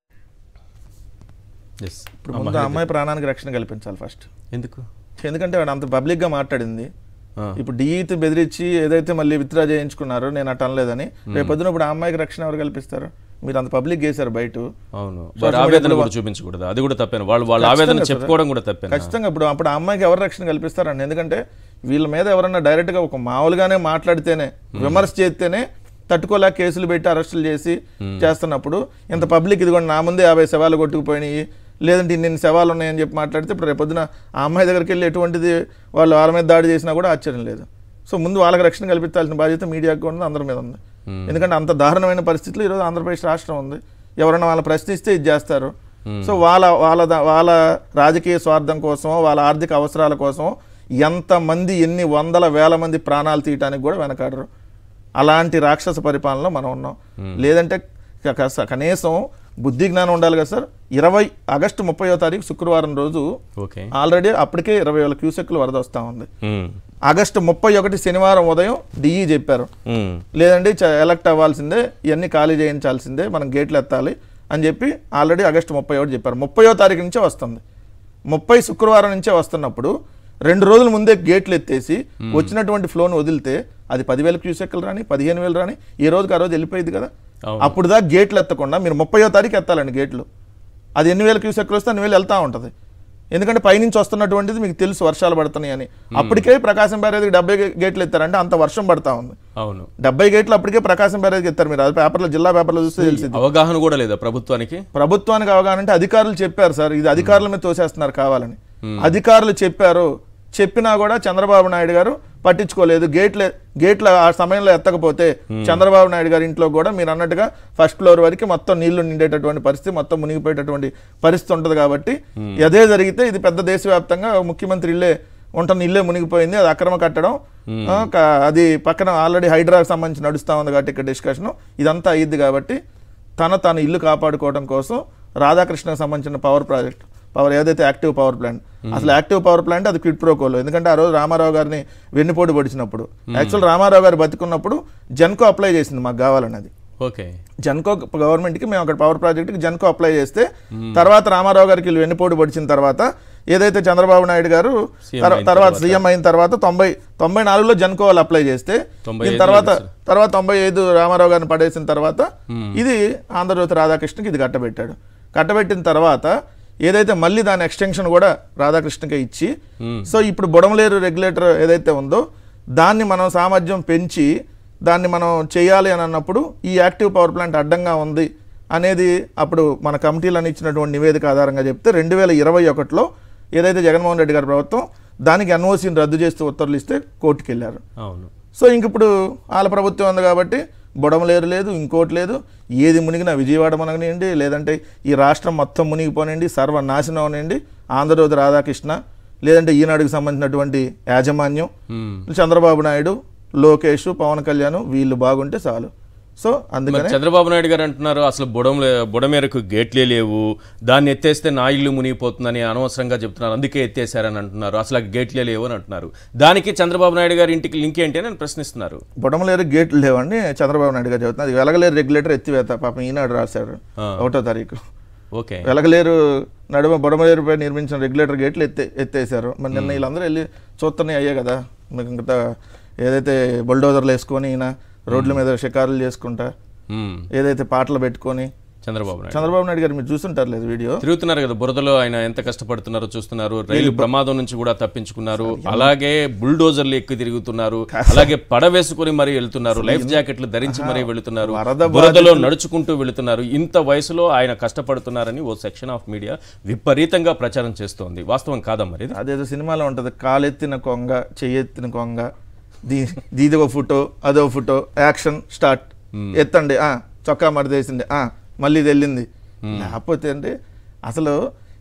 Yes. ఇప్పుడు ముందు ఆ అమ్మాయి ప్రాణానికి రక్షణ కల్పించాలి ఫస్ట్ ఎందుకు ఎందుకంటే వాడు అంత పబ్లిక్ గా మాట్లాడింది ఆ. ఇప్పుడు డిఈతో బెదిరించి ఏదైతే మళ్ళీ విత్డ్రా చేయించుకున్నారో నేను అట్ట అనలేదని రేపు పొద్దున ఇప్పుడు ఆ అమ్మాయికి రక్షణ ఎవరు కల్పిస్తారు మీరు అంత పబ్లిక్ చేశారు బయట అవును Social వారి media ఆవేదన కూడా- కూడా చూపించకూడదు అది కూడా తప్పేను వాళ్ళు వాళ్ళ ఆవేదన ఖచ్చితంగా సార్. చెప్పుకోవడం కూడా తప్పేను ఖచ్చితంగా ఇప్పుడు అప్పుడు ఆ అమ్మాయికి ఎవరు రక్షణ కల్పిస్తారండి ఎందుకంటే వీళ్ళ మీద ఎవరన్నా డైరెక్ట్ గా ఒక మామూలుగానే మాట్లాడితేనే విమర్శ చేస్తేనే తట్టుకోలేక కేసులు పెట్టి అరెస్టులు చేసి చేస్తున్నప్పుడు ఇంత పబ్లిక్ ఇదిగోండి నా ముందే యాభై శవాలు కొట్టుకుపోయినాయి లేదంటే ఇన్ని శవాలు ఉన్నాయని చెప్పి మాట్లాడితే ఇప్పుడు రేపు పొద్దున ఆ అమ్మాయి దగ్గరికి వెళ్ళి ఎటువంటిది వాళ్ళు వాళ్ళ మీద దాడి చేసినా కూడా ఆశ్చర్యం లేదు సో ముందు వాళ్ళకి రక్షణ కల్పించాల్సిన బాధ్యత మీడియాకు కూడా ఉంది అందరి మీద ఉంది ఎందుకంటే అంత దారుణమైన పరిస్థితులు ఈరోజు ఆంధ్రప్రదేశ్ రాష్ట్రం ఉంది ఎవరైనా వాళ్ళు ప్రశ్నిస్తే ఇది చేస్తారు సో వాళ్ళ వాళ్ళ ద- వాళ్ళ రాజకీయ స్వార్థం కోసమో వాళ్ళ ఆర్థిక అవసరాల కోసం ఎంతమంది ఎన్ని వందల వేల మంది ప్రాణాలు తీయటానికి కూడా వెనకాడరు అలాంటి రాక్షస పరిపాలనలో మనం ఉన్నాం లేదంటే క- క- కనీసం బుద్ధి జ్ఞానం ఉండాలి కదా సార్ ఇరవై ఆగస్టు ముప్పయో తారీఖు శుక్రవారం రోజు ఓకే ఆల్రెడీ అప్పటికే ఇరవై వేల క్యూసెక్లు వరద వస్తూ ఉంది ఉమ్. ఆగస్టు ముప్పై ఒకటి శనివారం ఉదయం డిఈ చెప్పారు ఉమ్. లేదండి చ- ఎలక్ట్ అవ్వాల్సిందే ఇవన్నీ ఖాళీ చేయించాల్సిందే మనం గేట్లు ఎత్తాలి అని చెప్పి ఆల్రెడీ ఆగస్టు ముప్పై ఒకటి చెప్పారు ముప్పయో తారీఖు నుంచే వస్తుంది ముప్పై శుక్రవారం నుంచే వస్తున్నప్పుడు రెండు రోజుల ముందే గేట్లు ఎత్తేసి వచ్చినటువంటి ఫ్లోను వదిలితే అది పదివేల క్యూసెక్లు రాని పదిహేను వేలు రాని ఈ రోజుకి ఆ రోజు వెళ్ళిపోయింది కదా అవును. అప్పుడు దాకా గేట్లు ఎత్తకుండా మీరు ముప్పయో తారీఖు ఎత్తాలండి గేట్లు అది ఎన్ని వేల క్యూసెక్లు వస్తే అన్ని వేలు వెళ్తా ఉంటుంది ఎందుకంటే పైనుంచి వస్తున్నటువంటిది మీకు తెలుసు వర్షాలు పడుతున్నాయి అని అప్పటికే ప్రకాశం బ్యారేజ్కి డెబ్బై గేట్లు ఎత్తారంటే అంత వర్షం పడతా ఉంది అవును డెబ్బై గేట్లు అప్పటికే ప్రకాశం బ్యారేజ్కి ఎత్తారు మీరు అది పేపర్లో జిల్లా పేపర్లో చూస్తే తెలిసింది అవగాహన కూడా లేదా ప్రభుత్వానికి ప్రభుత్వానికి అవగాహన అంటే అధికారులు చెప్పారు సార్ ఇది అధికారుల మీద తోసేస్తున్నారు కావాలని అధికారులు చెప్పారు చెప్పినా కూడా చంద్రబాబు నాయుడు గారు పట్టించుకోలేదు గేట్ల గేట్ల ఆ సమయంలో ఎత్తకపోతే చంద్రబాబు నాయుడు గారి ఇంట్లో కూడా మీరు అన్నట్టుగా ఫస్ట్ ఫ్లోర్ వరకు మొత్తం నీళ్లు నిండేటటువంటి పరిస్థితి మొత్తం మునిగిపోయేటటువంటి పరిస్థితి ఉంటుంది కాబట్టి అదే జరిగితే ఇది పెద్ద దేశవ్యాప్తంగా ముఖ్యమంత్రి ఇల్లే ఉంటున్న ఇల్లే మునిగిపోయింది అది అక్రమ కట్టడం ఆ, క- అది పక్కన ఆల్రెడీ హైడ్రాకి సంబంధించి నడుస్తా ఉంది కాబట్టి ఇక్కడ డిస్కషన్ ఇదంతా అయ్యిద్ది కాబట్టి తన తన ఇల్లు కాపాడుకోవడం కోసం రాధాకృష్ణకు సంబంధించిన పవర్ ప్రాజెక్ట్ పవర్ ఏదైతే యాక్టివ్ పవర్ ప్లాంట్ అసలు యాక్టివ్ పవర్ ప్లాంట్ అది క్విట్ ప్రోకోలో ఎందుకంటే ఆ రోజు రామారావు గారిని వెన్నుపోటు పొడిచినప్పుడు యాక్చువల్ రామారావు గారు బతికున్నప్పుడు జెన్కో అప్లై చేసింది మాకు కావాలన్నది ఓకే జన్కో గవర్నమెంట్కి మేము అక్కడ పవర్ ప్రాజెక్ట్కి జన్కో అప్లై చేస్తే తర్వాత రామారావు గారికి వీళ్ళు వెన్నుపోటు పొడిచిన తర్వాత ఏదైతే చంద్రబాబు నాయుడు గారు సీఎం తర్వా- అయిన తర్వాత తర్వాత. సీఎం అయిన తర్వాత తొంభై తొంభై నాలుగులో జన్కో వాళ్ళు అప్లై చేస్తే తొంభై దీని ఐదులో తర్వాత తెలుసు. తర్వాత తొంభై ఐదు రామారావు గారిని పడేసిన తర్వాత ఇది ఆంధ్రజ్యోతి రాధాకృష్ణకి ఇది కట్టబెట్టాడు కట్టబెట్టిన తర్వాత ఏదైతే మళ్ళీ దాని ఎక్స్టెన్షన్ కూడా రాధాకృష్ణకే ఇచ్చి సో ఇప్పుడు బుడమలేరు రెగ్యులేటర్ ఏదైతే ఉందో దాన్ని మనం సామర్థ్యం పెంచి దాన్ని మనం చేయాలి అని అన్నప్పుడు ఈ యాక్టివ్ పవర్ ప్లాంట్ అడ్డంగా ఉంది అనేది అప్పుడు మన కమిటీలను ఇచ్చినటువంటి నివేదిక ఆధారంగా చెప్తే రెండు వేల ఇరవై ఒకటిలో ఏదైతే జగన్మోహన్ రెడ్డి గారి ప్రభుత్వం దానికి ఎన్ఓసీని రద్దు చేస్తూ ఉత్తర్వులు ఇస్తే కోర్టుకి వెళ్ళారు అవును సో ఇంక ఇప్పుడు వాళ్ళ ప్రభుత్వం ఉంది కాబట్టి బుడమలేరు లేదు ఇంకోటి లేదు ఏది మునిగినా విజయవాడ మునగనియండి లేదంటే ఈ రాష్ట్రం మొత్తం మునిగిపోనండి సర్వనాశనం అవనండి ఆంధ్రజ్యోతి రాధాకృష్ణ లేదంటే ఈనాడుకి సంబంధించినటువంటి యాజమాన్యం ఉమ్. చంద్రబాబు నాయుడు లోకేష్ పవన్ కళ్యాణ్ వీళ్ళు బాగుంటే చాలు సో మరి అందుకనే చంద్రబాబు నాయుడు గారు అంటున్నారు అసలు బుడం బుడమేరకు గేట్లే లేవు దాన్ని ఎత్తేస్తే నా ఇల్లు మునిగిపోతుందని అనవసరంగా చెప్తున్నారు అందుకే ఎత్తేసారని అంటున్నారు అసలు ఆ గేట్లే లేవు అని అంటున్నారు దానికి చంద్రబాబు నాయుడు గారి ఇంటికి లింక్ ఏంటి అని ప్రశ్నిస్తున్నారు బుడమలేరు గేట్లు లేవండి చంద్రబాబు నాయుడు గారు చెబుతున్నారు అది వెలగలేరు రెగ్యులేటర్ ఎత్తివేత పాపం ఈనాడు రాశారు ఆ. ఒకటో తారీఖు ఓకే వెలగలేరు నడుమ బుడమలేరుపై నిర్మించిన రెగ్యులేటర్ గేట్లు ఎత్తే ఎత్తేసారు మరి నిన్న వీళ్ళందరూ వెళ్ళి చూస్తూనే అయ్యే కదా మీకు ఇంకా ఏదైతే బుల్డోజర్లు వేసుకొని ఈయన రోడ్ల మీద షికారులు చేసుకుంటా ఉమ్. ఏదైతే పాటలు పెట్టుకొని చంద్రబాబు నాయుడు చంద్రబాబు నాయుడు గారు మీరు చూస్తుంటారు లేదు వీడియో తిరుగుతున్నారు కదా బురదలో ఆయన ఎంత కష్టపడుతున్నారో చూస్తున్నారు రైలు ప్రమాదం నుంచి కూడా తప్పించుకున్నారు అలాగే బుల్డోజర్లు ఎక్కువ తిరుగుతున్నారు అలాగే పడ వేసుకుని మరీ వెళ్తున్నారు లైఫ్ జాకెట్లు ధరించి మరీ వెళ్తున్నారు వరద బురదలో నడుచుకుంటూ వెళుతున్నారు ఇంత వయసులో ఆయన కష్టపడుతున్నారని ఓ సెక్షన్ ఆఫ్ మీడియా విపరీతంగా ప్రచారం చేస్తోంది వాస్తవం కాదా మరి ఇది? అదేదో సినిమాలో ఉంటుంది కాలెత్తిన కొంగ చెయ్యెత్తిన కొంగ దీ దీదో ఫోటో అదో ఫోటో యాక్షన్ స్టార్ట్ ఎత్తండి ఆ చొక్కా మరిదేసింది ఆ మళ్ళీ ఇది వెళ్ళింది లేకపోతే అంటే అసలు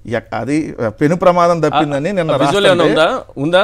ఎక్- అది పెను ప్రమాదం తప్పిందని నిన్న విజువల్ ఏమైనా రాస్తుంటే- ఉందా ఉందా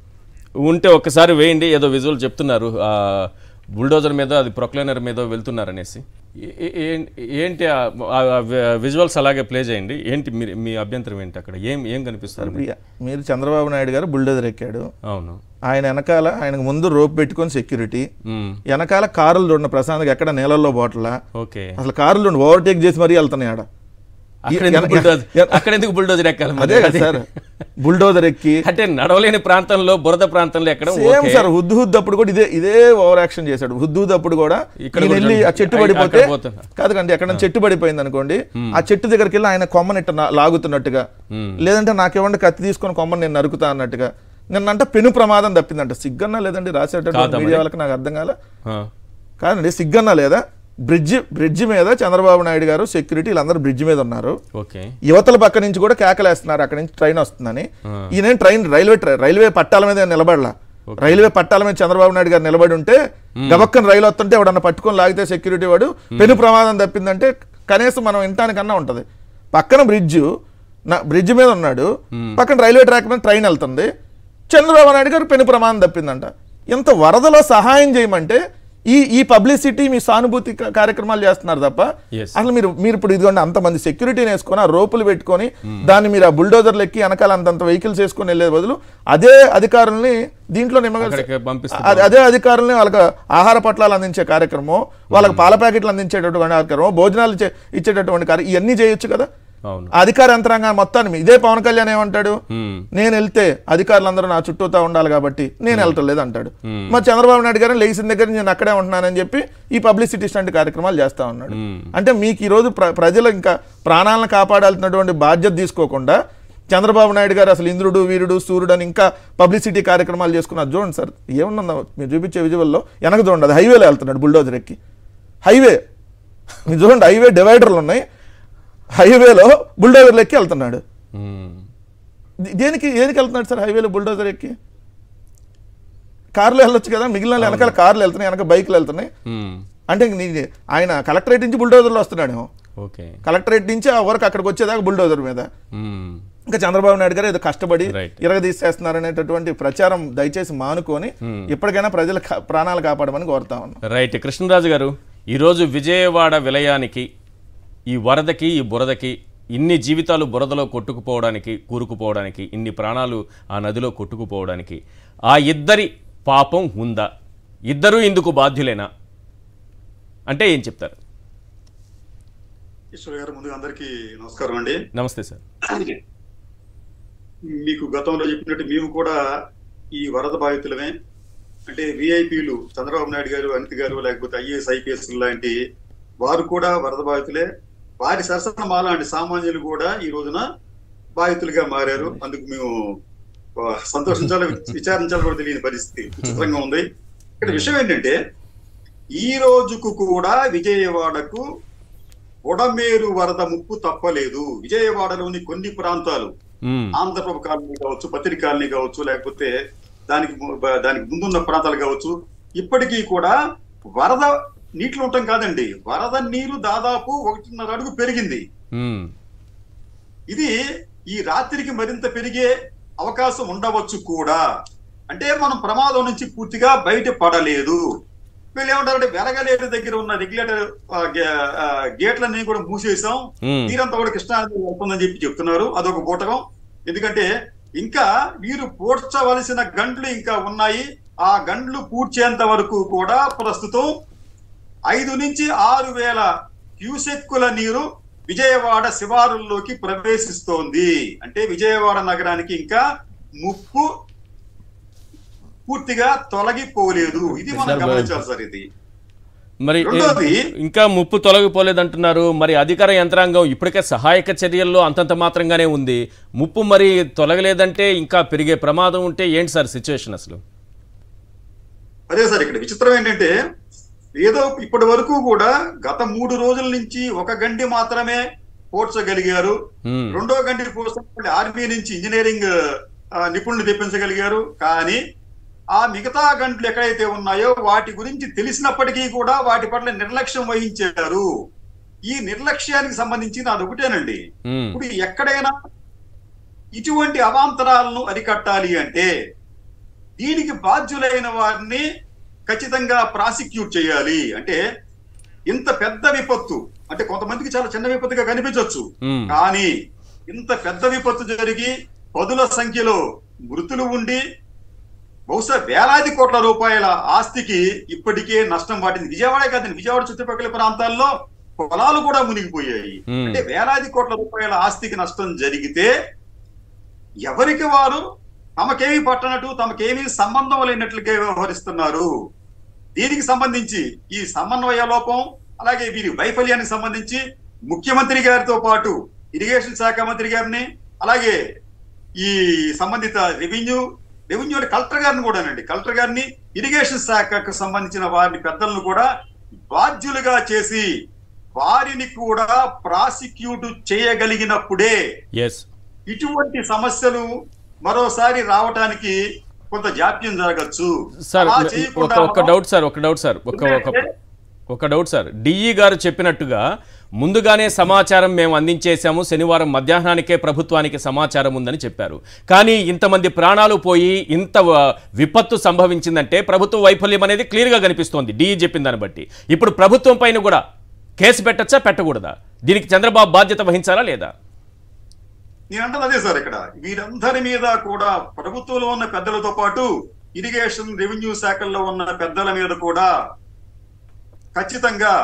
ఉంటే ఒక్కసారి వేయండి ఏదో విజువల్ చెప్తున్నారు ఆ బుల్డోజర్ మీద అది ప్రొక్లైనర్ మీద వెళ్తున్నారు అనేసి ఏ- ఏ- ఏ- ఏంటి విజువల్స్ అలాగే ప్లే చేయండి ఏంటి మీరు మీ అభ్యంతరం ఏంటి అక్కడ ఏం ఏం కనిపిస్తారు ఇప్పుడు మీరు చంద్రబాబు నాయుడు గారు బుల్డోజర్ ఎక్కాడు అవును ఆయన వెనకాల ఆయనకు ముందు రోప్ పెట్టుకొని సెక్యూరిటీ మ్మ్. వెనకాల కారులు చూడండి ప్రశాంత్గా ఎక్కడ నీళ్ళల్లో బాటలా ఓకే అసలు కారులు చూడండి ఓవర్టేక్ చేసి మరీ వెళ్తున్నాయి ఆడ అక్కడ ఎందుకు ఎన- బుల్డోజర్ ఎన- అక్కడ ఎందుకు బుల్డోజర్ ఎక్కాలి మరి? అదే కదా సార్ బుల్డోజర్ ఎక్కి అంటే నడవలేని ప్రాంతంలో బురద ప్రాంతంలో ఎక్కడం సేమ్ ఓకే. సార్ హుద్దు హుద్దు అప్పుడు కూడా ఇదే ఇదే ఓవర్ యాక్షన్ చేశాడు హుద్దు హుద్దు అప్పుడు కూడా ఇక్కడ ఈయన కూడా వెళ్ళి ఆ చూడండి. చెట్టు అక్కడ పడిపోతే పోతున్నా. కాదు కండి ఎక్కడ చెట్టు పడిపోయింది అనుకోండి ఆ చెట్టు దగ్గరికి వెళ్ళి ఆయన కొమ్మనిట్ట నా- లాగుతున్నట్టుగా లేదంటే నాకేమంటే కత్తి తీసుకొని కొమ్మని నేను నరుకుతా అన్నట్టుగా నిన్నంట పెను ప్రమాదం తప్పిందంట సిగ్గన్నా లేదండి రాసేటటువంటి కాదా మరి? మీడియా వాళ్ళకి నాకు అర్థం కాలే ఆ. కాదండి సిగ్గన్నా లేదా బ్రిడ్జి బ్రిడ్జి మీద చంద్రబాబు నాయుడు గారు సెక్యూరిటీ వీళ్ళందరూ బ్రిడ్జి మీద ఉన్నారు ఓకే యువతల పక్క నుంచి కూడా కేకలేస్తున్నారు అక్కడ నుంచి ట్రైన్ వస్తుందని ఈయన ట్రైన్ రైల్వే ట్రై- రైల్వే పట్టాల మీద నిలబడలా రైల్వే పట్టాల మీద చంద్రబాబు నాయుడు గారు నిలబడి ఉంటే గబక్కన రైలు వస్తుంటే ఎవడన్నా పట్టుకొని లాగితే సెక్యూరిటీ వాడు పెను ప్రమాదం తప్పిందంటే కనీసం మనం వినటానికన్నా ఉంటది పక్కన బ్రిడ్జ్ నా బ్రిడ్జ్ మీద ఉన్నాడు పక్కన రైల్వే ట్రాక్ మీద ట్రైన్ వెళ్తుంది చంద్రబాబు నాయుడు గారు పెను ప్రమాదం తప్పిందంట ఇంత వరదలో సహాయం చేయమంటే ఈ ఈ పబ్లిసిటీ మీ సానుభూతి కా- కార్యక్రమాలు చేస్తున్నారు తప్ప Yes. అసలు మీరు మీరు ఇప్పుడు ఇదిగోండి అంతమంది సెక్యూరిటీని వేసుకొని ఆ రోపులు పెట్టుకొని దాన్ని మీరు ఆ బుల్డోజర్లు ఎక్కి వెనకాల అంతంత వెహికల్స్ వేసుకొని వెళ్ళే బదులు అదే అధికారుల్ని దీంట్లో అక్కడికి నిమ్మగల పంపిస్తే అదే- అదే అధికారుల్ని వాళ్ళకి ఆహార పట్లాలు అందించే కార్యక్రమం వాళ్ళకి పాల ప్యాకెట్లు అందించేటటువంటి కార్యక్రమం భోజనాలు ఇచ్చే- ఇచ్చేటటువంటి కార్య ఇవన్నీ చేయొచ్చు కదా అవును ఆ అధికార యంత్రాంగాన్ని మొత్తాన్ని మీ- ఇదే పవన్ కళ్యాణ్ ఏమంటాడు మ్మ్. నేను వెళ్తే అధికారులందరూ నా చుట్టూతా ఉండాలి కాబట్టి నేను వెళ్తలేదు అంటాడు మరి చంద్రబాబు నాయుడు గారిని లేచిన దగ్గర నుంచి నేను అక్కడే ఉంటున్నానని చెప్పి ఈ పబ్లిసిటీ స్టంట్ కార్యక్రమాలు చేస్తా ఉన్నాడు అంటే మీకు ఈరోజు ప్ర ప్రజలు ఇంకా ప్రాణాలను కాపాడాల్సినటువంటి బాధ్యత తీసుకోకుండా చంద్రబాబు నాయుడు గారు అసలు ఇంద్రుడు వీరుడు సూర్యుడు అని ఇంకా పబ్లిసిటీ కార్యక్రమాలు చేసుకున్నారు చూడండి సార్ ఏమన్నా మీరు చూపించే విజువల్లో వెనక చూడండి అది హైవేలో వెళ్తున్నాడు బుల్డోజర్ ఎక్కి హైవే మీరు చూడండి హైవే డివైడర్లు ఉన్నాయి హైవేలో బుల్డోజర్లు ఎక్కి వెళ్తున్నాడు మ్మ్. దే- దేనికి దేనికి వెళ్తున్నాడు సార్ హైవేలో బుల్డోజర్ ఎక్కి కార్లో వెళ్ళొచ్చు కదా మిగిలిన వాళ్ళు వెనకాల కార్లు వెళ్తున్నాయి వెనక బైక్లు వెళ్తున్నాయి మ్మ్. అంటే ఇంక నీ ఆయన కలెక్టరేట్ నుంచి బుల్డోజర్లో వస్తున్నాడేమో ఓకే కలెక్టరేట్ నుంచి ఆ వరకు అక్కడికి వచ్చేదాకా బుల్డోజర్ మీద మ్మ్. ఇంకా చంద్రబాబు నాయుడు గారు ఏదో కష్టపడి Right. ఇరగదీసేస్తున్నారనేటటువంటి ప్రచారం దయచేసి మానుకొని ఇప్పటికైనా ప్రజల కా- ప్రాణాలు కాపాడమని కోరుతా ఉన్నాం రైట్ కృష్ణరాజు గారు ఈరోజు విజయవాడ విలయానికి ఈ వరదకి ఈ బురదకి ఇన్ని జీవితాలు బురదలో కొట్టుకుపోవడానికి కూరుకుపోవడానికి ఇన్ని ప్రాణాలు ఆ నదిలో కొట్టుకుపోవడానికి ఆ ఇద్దరి పాపం ఉందా ఇద్దరూ ఇందుకు బాధ్యులేనా అంటే ఏం చెప్తారు ఈశ్వర్ గారు ముందుగా అందరికీ నమస్కారం అండి నమస్తే సార్ మీకు గతంలో చెప్పినట్టు మేము కూడా ఈ వరద బాధితులమే అంటే విఐపీలు చంద్రబాబు నాయుడు గారు అనిత్ గారు లేకపోతే ఐఏఎస్ ఐపీఎస్ లాంటి వారు కూడా వరద బాధితులే వారి సరసన మాలాంటి సామాన్యులు కూడా ఈ రోజున బాధితులుగా మారారు అందుకు మేము ఆ, సంతోషించాలి విచారించాలి కూడా తెలియని పరిస్థితి విచిత్రంగా ఉంది ఇక్కడ విషయం ఏంటంటే ఈ రోజుకు కూడా విజయవాడకు బుడమేరు వరద ముప్పు తప్పలేదు విజయవాడలోని కొన్ని ప్రాంతాలు మ్మ్. ఆంధ్రప్రభ కాలనీ కావచ్చు పత్రి కాలనీ కావచ్చు లేకపోతే దానికి ము- బ- దానికి ముందున్న ప్రాంతాలు కావచ్చు ఇప్పటికీ కూడా వరద నీటిలో ఉండటం కాదండి వరద నీరు దాదాపు ఒకటిన్నర అడుగు పెరిగింది మ్మ్. ఇది ఈ రాత్రికి మరింత పెరిగే అవకాశం ఉండవచ్చు కూడా అంటే మనం ప్రమాదం నుంచి పూర్తిగా బయట పడలేదు వీళ్ళు ఏమంటారంటే వెలగలేరు దగ్గర ఉన్న రెగ్యులేటర్ గేట్లన్నీ కూడా మూసేసాం మ్మ్. నీరంతా కూడా కృష్ణా నది వెళ్తుందని చెప్పి చెప్తున్నారు అదొక బూటకం ఎందుకంటే ఇంకా వీరు పూడ్చవలసిన గంటలు ఇంకా ఉన్నాయి ఆ గంటలు పూడ్చేంత వరకు కూడా ప్రస్తుతం ఐదు నుంచి ఆరు వేల క్యూసెక్కుల నీరు విజయవాడ శివారుల్లోకి ప్రవేశిస్తోంది అంటే విజయవాడ నగరానికి ఇంకా ముప్పు పూర్తిగా తొలగిపోలేదు ఇది మనం గమనించాలి సార్ ఇది మరి ఏ- రెండోది- ఇంకా ముప్పు తొలగిపోలేదంటున్నారు మరి అధికార యంత్రాంగం ఇప్పటికే సహాయక చర్యల్లో అంతంత మాత్రంగానే ఉంది ముప్పు మరి తొలగలేదంటే ఇంకా పెరిగే ప్రమాదం ఉంటే ఏంటి సార్ సిచ్యువేషన్ అసలు అదే సార్ ఇక్కడ విచిత్రం ఏంటంటే ఏదో ఇప్పటి వరకు కూడా గత మూడు రోజుల నుంచి ఒక గండి మాత్రమే పోడ్చగలిగారు మ్మ్. రెండో గంటి పోడ్చడం ఆర్మీ నుంచి ఇంజనీరింగ్ ఆ, నిపుణులు తెప్పించగలిగారు కానీ ఆ మిగతా గంటలు ఎక్కడైతే ఉన్నాయో వాటి గురించి తెలిసినప్పటికీ కూడా వాటి పట్ల నిర్లక్ష్యం వహించారు ఈ నిర్లక్ష్యానికి సంబంధించి నాది ఒకటేనండి మ్మ్. ఇప్పుడు ఎక్కడైనా ఇటువంటి అవాంతరాలను అరికట్టాలి అంటే దీనికి బాధ్యులైన వారిని ఖచ్చితంగా ప్రాసిక్యూట్ చేయాలి అంటే ఇంత పెద్ద విపత్తు అంటే కొంతమందికి చాలా చిన్న విపత్తుగా కనిపించవచ్చు మ్మ్. కానీ ఇంత పెద్ద విపత్తు జరిగి పదుల సంఖ్యలో మృతులు ఉండి బహుశా వేలాది కోట్ల రూపాయల ఆస్తికి ఇప్పటికే నష్టం వాటింది విజయవాడే కాదండి విజయవాడ చుట్టుపక్కల ప్రాంతాల్లో పొలాలు కూడా మునిగిపోయాయి మ్మ్. అంటే వేలాది కోట్ల రూపాయల ఆస్తికి నష్టం జరిగితే ఎవరికి వారు తమకేమీ పట్టనట్టు తమకేమీ సంబంధం లేనట్లుగా వ్యవహరిస్తున్నారు దీనికి సంబంధించి ఈ సమన్వయ లోపం అలాగే వీరి వైఫల్యానికి సంబంధించి ముఖ్యమంత్రి గారితో పాటు ఇరిగేషన్ శాఖ మంత్రి గారిని అలాగే ఈ సంబంధిత రెవెన్యూ రెవెన్యూ కలెక్టర్ గారిని కూడానండి కలెక్టర్ గారిని ఇరిగేషన్ శాఖకు సంబంధించిన వారిని పెద్దలను కూడా బాధ్యులుగా చేసి వారిని కూడా ప్రాసిక్యూట్ చేయగలిగినప్పుడే ఎస్ ఇటువంటి సమస్యలు మరోసారి రావటానికి కొంత జాప్యం జరగచ్చు సార్ అలా ఒక చేయకుండా ఒక డౌట్ సార్ ఒక డౌట్ సార్ ఒక ఒక ఒక డౌట్ సార్ డిఈ గారు చెప్పినట్టుగా ముందుగానే సమాచారం మేము అందించేశాము శనివారం మధ్యాహ్నానికే ప్రభుత్వానికి సమాచారం ఉందని చెప్పారు కానీ ఇంతమంది ప్రాణాలు పోయి ఇంత వ- విపత్తు సంభవించిందంటే ప్రభుత్వ వైఫల్యం అనేది క్లియర్గా కనిపిస్తోంది డిఈ చెప్పిన దాన్ని బట్టి ఇప్పుడు ప్రభుత్వం పైన కూడా కేసు పెట్టచ్చా పెట్టకూడదా దీనికి చంద్రబాబు బాధ్యత వహించాలా లేదా నేను అంటది అదే సార్ ఇక్కడ వీరందరి మీద కూడా ప్రభుత్వంలో ఉన్న పెద్దలతో పాటు ఇరిగేషన్ రెవెన్యూ శాఖల్లో ఉన్న పెద్దల మీద కూడా ఖచ్చితంగా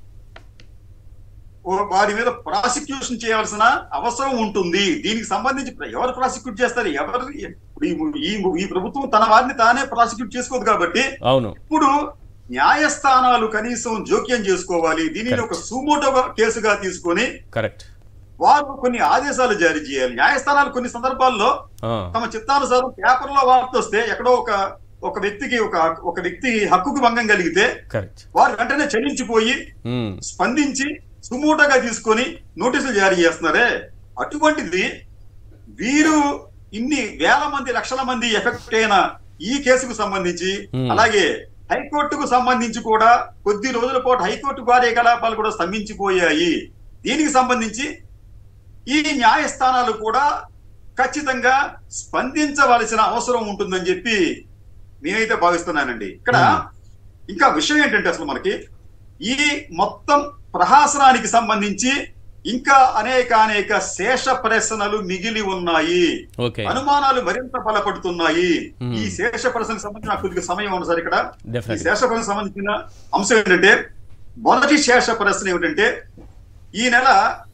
ఓ- వారి మీద ప్రాసిక్యూషన్ చేయాల్సిన అవసరం ఉంటుంది దీనికి సంబంధించి ప్ర- ఎవరు ప్రాసిక్యూట్ చేస్తారు ఎవరు ఇప్పుడు ఈ- ఈ ఈ ప్రభుత్వం తన వారిని తానే ప్రాసిక్యూట్ చేసుకోదు కాబట్టి అవును ఇప్పుడు న్యాయస్థానాలు కనీసం జోక్యం చేసుకోవాలి దీనిని ఒక సుమోటో కేసుగా తీసుకొని కరెక్ట్ వారు కొన్ని ఆదేశాలు జారీ చేయాలి న్యాయస్థానాలు కొన్ని సందర్భాల్లో తమ చిత్తానుసారం పేపర్ లో వార్త వస్తే ఎక్కడో ఒక ఒక వ్యక్తికి ఒక ఒక వ్యక్తి హక్కుకు భంగం కలిగితే కరెక్ట్ వారు వెంటనే చెల్లించిపోయి స్పందించి సుమూటగా తీసుకొని నోటీసులు జారీ చేస్తున్నారే అటువంటిది వీరు ఇన్ని వేల మంది లక్షల మంది ఎఫెక్ట్ అయిన ఈ కేసుకు సంబంధించి Hmm. అలాగే హైకోర్టుకు సంబంధించి కూడా కొద్ది రోజుల పాటు హైకోర్టు కార్యకలాపాలు కూడా స్తంభించిపోయాయి దీనికి సంబంధించి ఈ న్యాయస్థానాలు కూడా ఖచ్చితంగా స్పందించవలసిన అవసరం ఉంటుందని చెప్పి నేనైతే భావిస్తున్నానండి ఇక్కడ Hmm. ఇంకా విషయం ఏంటంటే అసలు మనకి ఈ మొత్తం ప్రహాసనానికి సంబంధించి ఇంకా అనేక అనేక శేష ప్రశ్నలు మిగిలి ఉన్నాయి ఓకే అనుమానాలు మరింత బలపడుతున్నాయి Hmm. ఈ శేష ప్రశ్నకు సంబంధించి నాకు కొద్దిగా సమయం ఉంది సార్ ఇక్కడ ఈ Definitely. శేష ప్రశ్నకు సంబంధించిన అంశం ఏంటంటే మొదటి శేష ప్రశ్న ఏమిటంటే ఈ నెల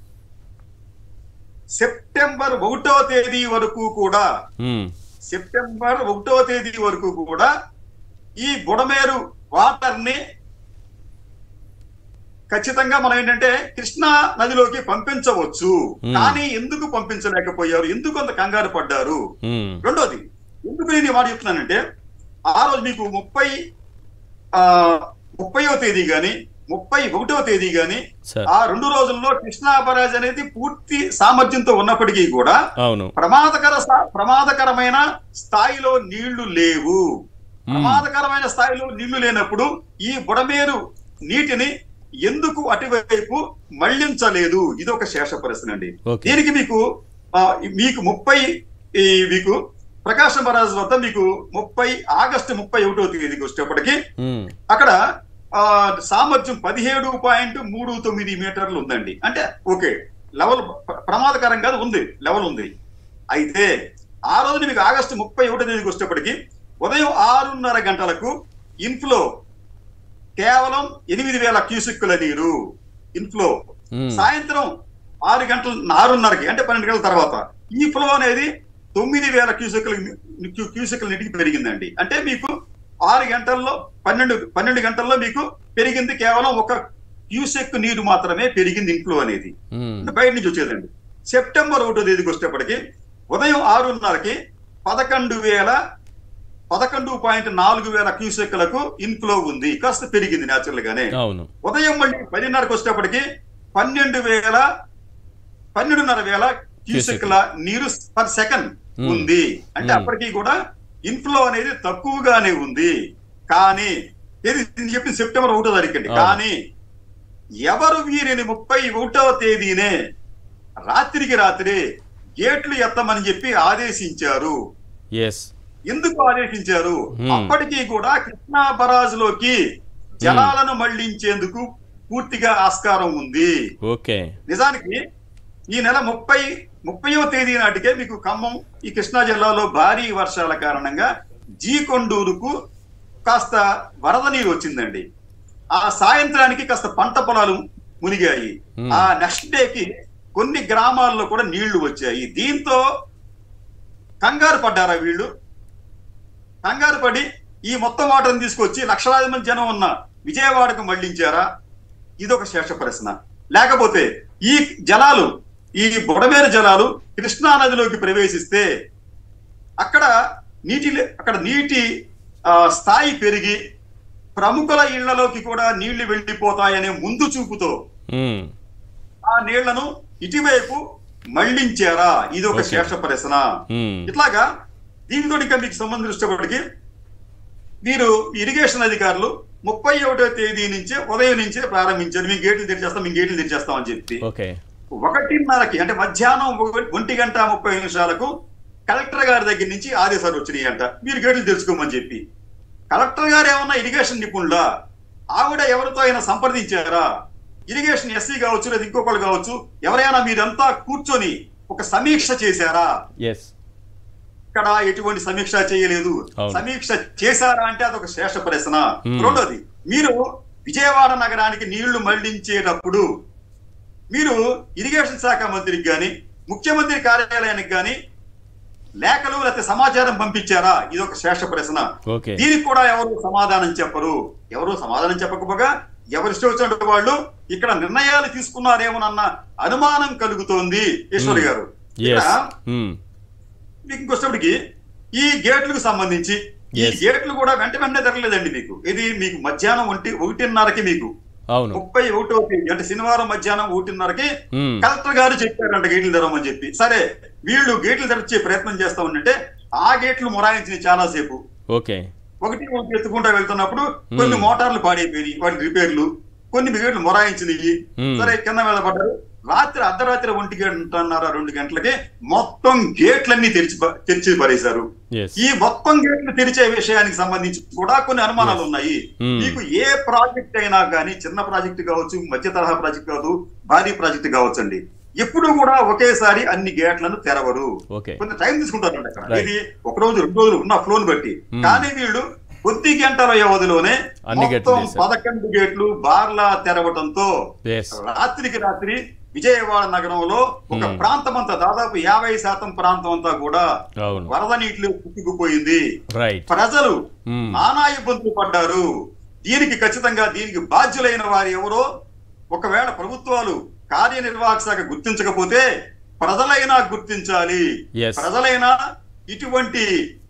సెప్టెంబర్ ఒకటో తేదీ వరకు కూడా సెప్టెంబర్ ఒకటో తేదీ వరకు కూడా ఈ బుడమేరు వాటర్ ని ఖచ్చితంగా మనం ఏంటంటే కృష్ణా నదిలోకి పంపించవచ్చు Hmm. కానీ ఎందుకు పంపించలేకపోయారు ఎందుకు అంత కంగారు పడ్డారు రెండోది ఎందుకు నేను ఈ మాట చెప్తున్నానంటే ఆ రోజు మీకు ముప్పై ఆ ముప్పయో తేదీ గాని ముప్పై ఒకటో తేదీ గాని సార్ ఆ రెండు రోజుల్లో కృష్ణా బరాజ్ అనేది పూర్తి సామర్థ్యంతో ఉన్నప్పటికీ కూడా అవును ప్రమాదకర స్థా- ప్రమాదకరమైన స్థాయిలో నీళ్లు లేవు ప్రమాదకరమైన స్థాయిలో నీళ్లు లేనప్పుడు ఈ బుడమేరు నీటిని ఎందుకు అటువైపు మళ్లించలేదు ఇది ఒక శేష ప్రశ్న అండి Okay. దీనికి మీకు ఆ, మీకు ముప్పై ఈ మీకు ప్రకాశం బరాజ్ వద్ద మీకు ముప్పై ఆగస్టు ముప్పై ఒకటో తేదీకి వచ్చేప్పటికి మ్మ్. అక్కడ ఆ సామర్థ్యం పదిహేడు పాయింట్ మూడు తొమ్మిది మీటర్లు ఉందండి అంటే ఓకే లెవెల్ ప్ర- ప్రమాదకరంగా ఉంది లెవెల్ ఉంది అయితే ఆ రోజు మీకు ఆగస్టు ముప్పై ఒకటో తేదీకి వచ్చేప్పటికి ఉదయం ఆరున్నర గంటలకు ఇన్ఫ్లో కేవలం ఎనిమిది వేల క్యూసెక్కుల నీరు ఇన్ఫ్లో మ్మ్. సాయంత్రం ఆరు గంటల ఆరున్నరకి అంటే పన్నెండు గంటల తర్వాత ఈ ఫ్లో అనేది తొమ్మిది వేల క్యూసెక్కుల క్యూ- క్యూసెక్కుల నీటికి పెరిగిందండి అంటే మీకు ఆరు గంటల్లో పన్నెండు పన్నెండు గంటల్లో మీకు పెరిగింది కేవలం ఒక క్యూసెక్ నీరు మాత్రమే పెరిగింది ఇన్ఫ్లో అనేది మ్మ్. అంటే బయట నుంచి వచ్చేదండి సెప్టెంబర్ ఒకటో తేదీకి వచ్చేప్పటికి ఉదయం ఆరున్నరకి పదకొండు వేల పదకొండు పాయింట్ నాలుగు వేల క్యూసెక్లకు ఇన్ఫ్లో ఉంది కాస్త పెరిగింది న్యాచురల్ గానే అవును ఉదయం మళ్ళీ పదిన్నరకు వచ్చేటప్పటికి పన్నెండు వేల పన్నెండున్నర వేల క్యూసెక్ల నీరు పర్ సెకండ్ Hmm. ఉంది అంటే Hmm. అప్పటికి కూడా ఇన్ఫ్లో అనేది తక్కువగానే ఉంది కానీ ఇది నేను చెప్పింది సెప్టెంబర్ ఒకటో తారీఖు అండి అవును. కానీ ఎవరు వీరిని ముప్పై ఒకటవ తేదీనే రాత్రికి రాత్రి గేట్లు ఎత్తమని చెప్పి ఆదేశించారు ఎస్ ఎందుకు ఆదేశించారు Hmm. అప్పటికీ కూడా కృష్ణా బరాజులోకి జలాలను మళ్లించేందుకు పూర్తిగా ఆస్కారం ఉంది ఓకే నిజానికి ఈ నెల ముప్పై ముప్పయో తేదీ నాటికే మీకు ఖమ్మం ఈ కృష్ణా జిల్లాలో భారీ వర్షాల కారణంగా జీకొండూరుకు కాస్త వరద నీరు వచ్చిందండి ఆ సాయంత్రానికి కాస్త పంట పొలాలు మునిగాయి Hmm. ఆ నెక్స్ట్ డేకి కొన్ని గ్రామాల్లో కూడా నీళ్లు వచ్చాయి దీంతో కంగారు పడ్డారా వీళ్ళు కంగారు పడి ఈ మొత్తం వాటర్ని తీసుకొచ్చి లక్షలాది మంది జనం ఉన్న విజయవాడకు మళ్లించారా ఇదొక శేష ప్రశ్న లేకపోతే ఈ జలాలు ఈ బుడమేరు జలాలు కృష్ణా నదిలోకి ప్రవేశిస్తే అక్కడ నీటి అక్కడ నీటి ఆ, స్థాయి పెరిగి ప్రముఖుల ఇళ్లలోకి కూడా నీళ్లు వెళ్ళిపోతాయనే ముందు చూపుతో ఉమ్, ఆ నీళ్లను ఇటువైపు మళ్లించారా ఇది ఒక Okay. శేష ప్రశ్న ఉమ్, ఇట్లాగా దీనితో ఇంకా మీకు సంబంధం ఇష్టపడికి మీరు ఇరిగేషన్ అధికారులు ముప్పై ఒకటో తేదీ నుంచే ఉదయం నుంచే ప్రారంభించారు మేము గేట్లు తెరిచేస్తాం మేము గేట్లు తెరిచేస్తాం అని చెప్పి ఓకే ఒకటిన్నరకి అంటే మధ్యాహ్నం ఒక- ఒంటి గంట ముప్పై నిమిషాలకు కలెక్టర్ గారి దగ్గర నుంచి ఆదేశాలు వచ్చినాయి అంట మీరు గేట్లు తెరుచుకోమని చెప్పి కలెక్టర్ గారు ఏమన్నా ఇరిగేషన్ నిపుణులా ఆవిడ ఎవరితో అయినా సంప్రదించారా ఇరిగేషన్ ఎస్సీ కావచ్చు లేదా ఇంకొకళ్ళు కావచ్చు ఎవరైనా మీరంతా కూర్చొని ఒక సమీక్ష చేశారా ఎస్ ఇక్కడ ఎటువంటి సమీక్ష చేయలేదు అవును. సమీక్ష చేశారా అంటే అదొక శేష ప్రశ్న Hmm. రెండోది మీరు విజయవాడ నగరానికి నీళ్లు మళ్లించేటప్పుడు మీరు ఇరిగేషన్ శాఖ మంత్రికి గాని ముఖ్యమంత్రి కార్యాలయానికి గాని లేఖలు లేకపోతే సమాచారం పంపించారా ఇది ఒక శేష ప్రశ్న ఓకే దీనికి కూడా ఎవరు సమాధానం చెప్పరు ఎవరు సమాధానం చెప్పకపోగా ఎవరిష్టం వచ్చినట్టు వాళ్ళు ఇక్కడ నిర్ణయాలు తీసుకున్నారేమోనన్న అనుమానం కలుగుతోంది ఈశ్వరి గారు ఎస్ ఇక్కడ మీకు ఇంకొచ్చేప్పటికి ఈ గేట్లకు సంబంధించి ఈ Yes. గేట్లు కూడా వెంట వెంటనే తెరలేదండి మీకు ఇది మీకు మధ్యాహ్నం ఒంటి ఒకటిన్నరకి మీకు అవును ముప్పై ఒకటో తేదీ అంటే శనివారం మధ్యాహ్నం ఒకటిన్నరకి ఉమ్, కలెక్టర్ గారు చెప్పారంట గేట్లు తెరవమని చెప్పి సరే వీళ్ళు గేట్లు తెరిచే ప్రయత్నం చేస్తా ఉంటే ఆ గేట్లు మొరాయించిన చాలా సేపు ఓకే ఒకటి ఒకటి ఎత్తుకుంటా వెళ్తున్నప్పుడు కొన్ని మోటార్లు పాడైపోయినాయి వాటి రిపేర్లు కొన్ని గేట్లు మొరాయించినాయి Hmm. సరే కింద మీద పడ్డారు రాత్రి అర్ధరాత్రి ఒంటి గంటన్నర రెండు గంటలకి మొత్తం గేట్లన్నీ తెరిచి ప- తెరిచి పడేశారు ఎస్ ఈ మొత్తం గేట్లు తెరిచే విషయానికి సంబంధించి కూడా కొన్ని అనుమానాలు ఉన్నాయి Hmm. మీకు ఏ ప్రాజెక్ట్ అయినా కానీ చిన్న ప్రాజెక్ట్ కావచ్చు మధ్య తరహా ప్రాజెక్ట్ కావచ్చు భారీ ప్రాజెక్ట్ కావచ్చు అండి ఎప్పుడు కూడా ఒకేసారి అన్ని గేట్లను తెరవరు ఓకే కొంత టైం తీసుకుంటారండి అక్కడ Right. ఇది ఒక రోజు రెండు రోజులు ఉన్న ఫ్లోన్ బట్టి Hmm. కానీ వీళ్ళు కొద్ది గంటల వ్యవధిలోనే అన్ని గేట్లు మొత్తం తీశారు. పదకొండు గేట్లు బార్లా తెరవటంతో ఎస్ రాత్రికి రాత్రి విజయవాడ నగరంలో ఒక Hmm. ప్రాంతం అంతా దాదాపు యాభై శాతం ప్రాంతం అంతా కూడా అవును వరద నీటిలో పుట్టుకుపోయింది రైట్ ప్రజలు Hmm. నానా ఇబ్బందులు పడ్డారు దీనికి ఖచ్చితంగా దీనికి బాధ్యులైన వారు ఎవరో ఒకవేళ ప్రభుత్వాలు కార్యనిర్వాహక శాఖ గుర్తించకపోతే ప్రజలైనా గుర్తించాలి Yes. ప్రజలైనా ఇటువంటి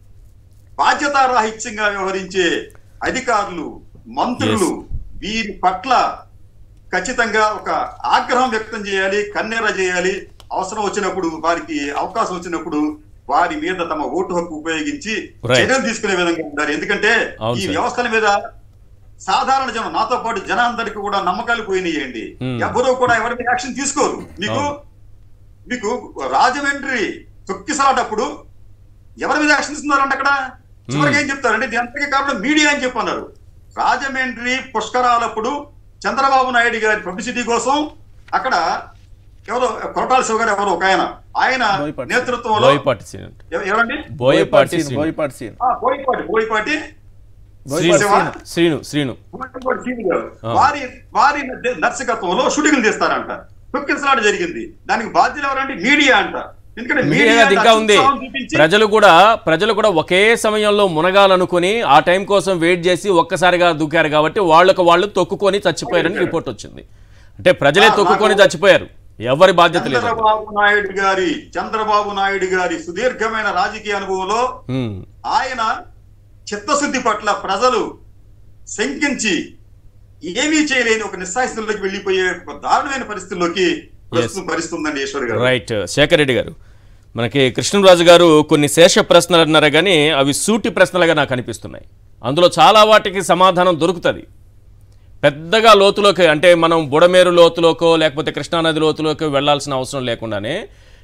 బాధ్యతారాహిత్యంగా వ్యవహరించే అధికారులు మంత్రులు వీరి పట్ల ఖచ్చితంగా ఒక ఆగ్రహం వ్యక్తం చేయాలి కన్నెర చేయాలి అవసరం వచ్చినప్పుడు వారికి అవకాశం వచ్చినప్పుడు వారి మీద తమ ఓటు హక్కు ఉపయోగించి Right. చర్యలు తీసుకునే విధంగా ఉండాలి ఎందుకంటే అవును ఈ సార్. వ్యవస్థల మీద సాధారణ జనం నాతో పాటు జనాందరికి కూడా నమ్మకాలు పోయినాయండి Hmm. ఎవరూ కూడా ఎవరి మీద యాక్షన్ తీసుకోరు మీకు అవును. మీకు రాజమండ్రి తొక్కిసలాటప్పుడు ఎవరి మీద యాక్షన్ తీసుకున్నారంటే అక్కడ చివరికి ఏం చెప్తారంటే దీని అంతటికీ కారణం మీడియా అని చెప్పన్నారు రాజమండ్రి పుష్కరాలప్పుడు చంద్రబాబు నాయుడు గారి పబ్లిసిటీ కోసం అక్కడ ఎవరో కొరటాల శివ గారు ఎవరో ఒక ఆయన ఆయన బోయపాటి. నేతృత్వంలో బోయపాటి శ్రీను ఎవ- ఎవరండి బోయపాటి సీన్ శ్రీను బోయపాటి సీన్ ఆ, బోయపాటి బోయపాటి శ్రీను శివ? శ్రీను శ్రీను బోయపాటి సీని గారు. ఆ. వారి వారి దర్శకత్వంలో షూటింగ్లు తీస్తారంట తొక్కిసలాట జరిగింది దానికి బాధ్యులు ఎవరంటే మీడియా అంట ఎందుకంటే మీడియా మీడియా అది ఇంకా ఉంది అత్యుత్సాహం చూపించి ప్రజలు కూడా ప్రజలు కూడా ఒకే సమయంలో మునగాలనుకుని ఆ టైం కోసం వెయిట్ చేసి ఒక్కసారిగా దూకారు కాబట్టి వాళ్ళకు వాళ్ళు తొక్కుకొని చచ్చిపోయారని రిపోర్ట్ వచ్చింది అంటే ప్రజలే ఆ, తొక్కుకొని నాకు- చచ్చిపోయారు ఎవరి బాధ్యత లేదు చంద్రబాబు నాయుడు గారి చంద్రబాబు నాయుడు గారి సుదీర్ఘమైన రాజకీయ అనుభవంలో ఉమ్, ఆయన చిత్తశుద్ధి పట్ల ప్రజలు శంకించి ఏమీ చేయలేని ఒక నిస్సాయిస్థితిలోకి వెళ్ళిపోయే ఒక దారుణమైన పరిస్థితుల్లోకి ప్రస్తుతం పరిస్థితుందండి ఈశ్వర్ గారు రైట్ శేఖర్ రెడ్డి గారు మనకి కృష్ణరాజు గారు కొన్ని శేష ప్రశ్నలు అన్నారు కానీ అవి సూటి ప్రశ్నలుగా నాకు అనిపిస్తున్నాయి అందులో చాలా వాటికి సమాధానం దొరుకుతుంది పెద్దగా లోతులోకి అంటే మనం బుడమేరు లోతులోకో లేకపోతే కృష్ణానది లోతులోకి వెళ్ళాల్సిన అవసరం లేకుండానే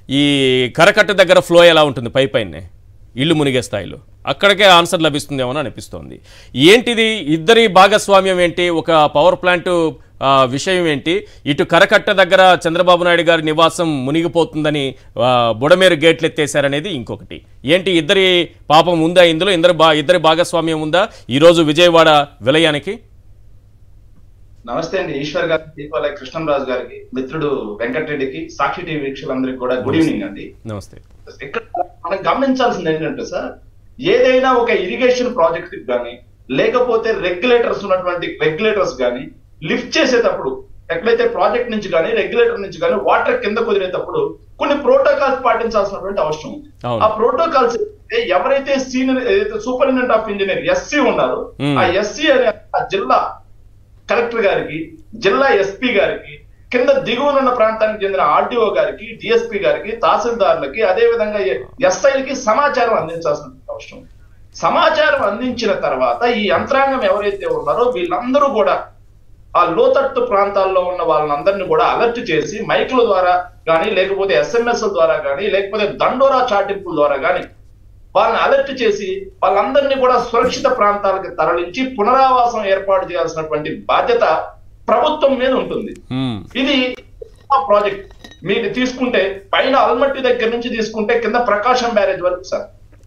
ఈ కరకట్ట దగ్గర ఫ్లో ఎలా ఉంటుంది పై పైనే ఇల్లు మునిగే స్థాయిలో అక్కడికే ఆన్సర్ లభిస్తుందేమో అని అనిపిస్తోంది ఏంటిది ఇద్దరి భాగస్వామ్యం ఏంటి ఒక పవర్ ప్లాంట్ ఆ, విషయం ఏంటి ఇటు కరకట్ట దగ్గర చంద్రబాబు నాయుడు గారి నివాసం మునిగిపోతుందని ఆ, బుడమేరు గేట్లు ఎత్తేసారనేది ఇంకొకటి ఏంటి ఇద్దరి పాపం ఉందా ఇందులో ఇద్దరు బా ఇద్దరి భాగస్వామ్యం ఉందా ఈరోజు విజయవాడ విలయానికి నమస్తే అండి ఈశ్వర్ గారికి అలాగే కృష్ణంరాజు గారికి మిత్రుడు వెంకటరెడ్డికి సాక్షి టీవీ వీక్షకులందరికీ కూడా గుడ్ ఈవినింగ్ అండి నమస్తే ఇక్కడ మనం గమనించాల్సింది ఏంటంటే సార్ ఏదైనా ఒక ఇరిగేషన్ ప్రాజెక్ట్ కానీ లేకపోతే రెగ్యులేటర్స్ ఉన్నటువంటి రెగ్యులేటర్స్ కానీ లిఫ్ట్ చేసేటప్పుడు ఎక్కడైతే ప్రాజెక్ట్ నుంచి కానీ రెగ్యులేటర్ నుంచి కానీ వాటర్ కింద కుదిరేటప్పుడు కొన్ని ప్రోటోకాల్స్ పాటించాల్సినటువంటి అవసరం ఉంది అవును. ఆ ప్రోటోకాల్స్ ఎవరైతే సీనియర్ ఏదైతే సూపరింటెండెంట్ ఆఫ్ ఇంజనీర్ ఎస్సీ ఉన్నారో Hmm. ఆ ఎస్సీ అనే ఆ జిల్లా కలెక్టర్ గారికి జిల్లా ఎస్పీ గారికి కింద దిగువనున్న ప్రాంతానికి చెందిన ఆర్డీఓ గారికి డిఎస్పీ గారికి తహసీల్దార్లకి అదే విధంగా ఎస్ఐలకి సమాచారం అందించాల్సిన అవసరం ఉంది. సమాచారం అందించిన తర్వాత ఈ యంత్రాంగం ఎవరైతే ఉన్నారో వీళ్ళందరూ కూడా ఆ లోతట్టు ప్రాంతాల్లో ఉన్న వాళ్ళందరినీ కూడా అలర్ట్ చేసి మైకుల ద్వారా కానీ లేకపోతే ఎస్ఎంఎస్ ద్వారా కానీ లేకపోతే దండోరా చాటింపుల ద్వారా కానీ వాళ్ళని అలర్ట్ చేసి వాళ్ళందరినీ కూడా సురక్షిత ప్రాంతాలకు తరలించి పునరావాసం ఏర్పాటు చేయాల్సినటువంటి బాధ్యత ప్రభుత్వం మీద ఉంటుంది హ్మ్. ఇది ఆ ప్రాజెక్ట్ మీరు తీసుకుంటే పైన అల్మట్టి దగ్గర నుంచి తీసుకుంటే కింద ప్రకాశం బ్యారేజ్ వరకు సార్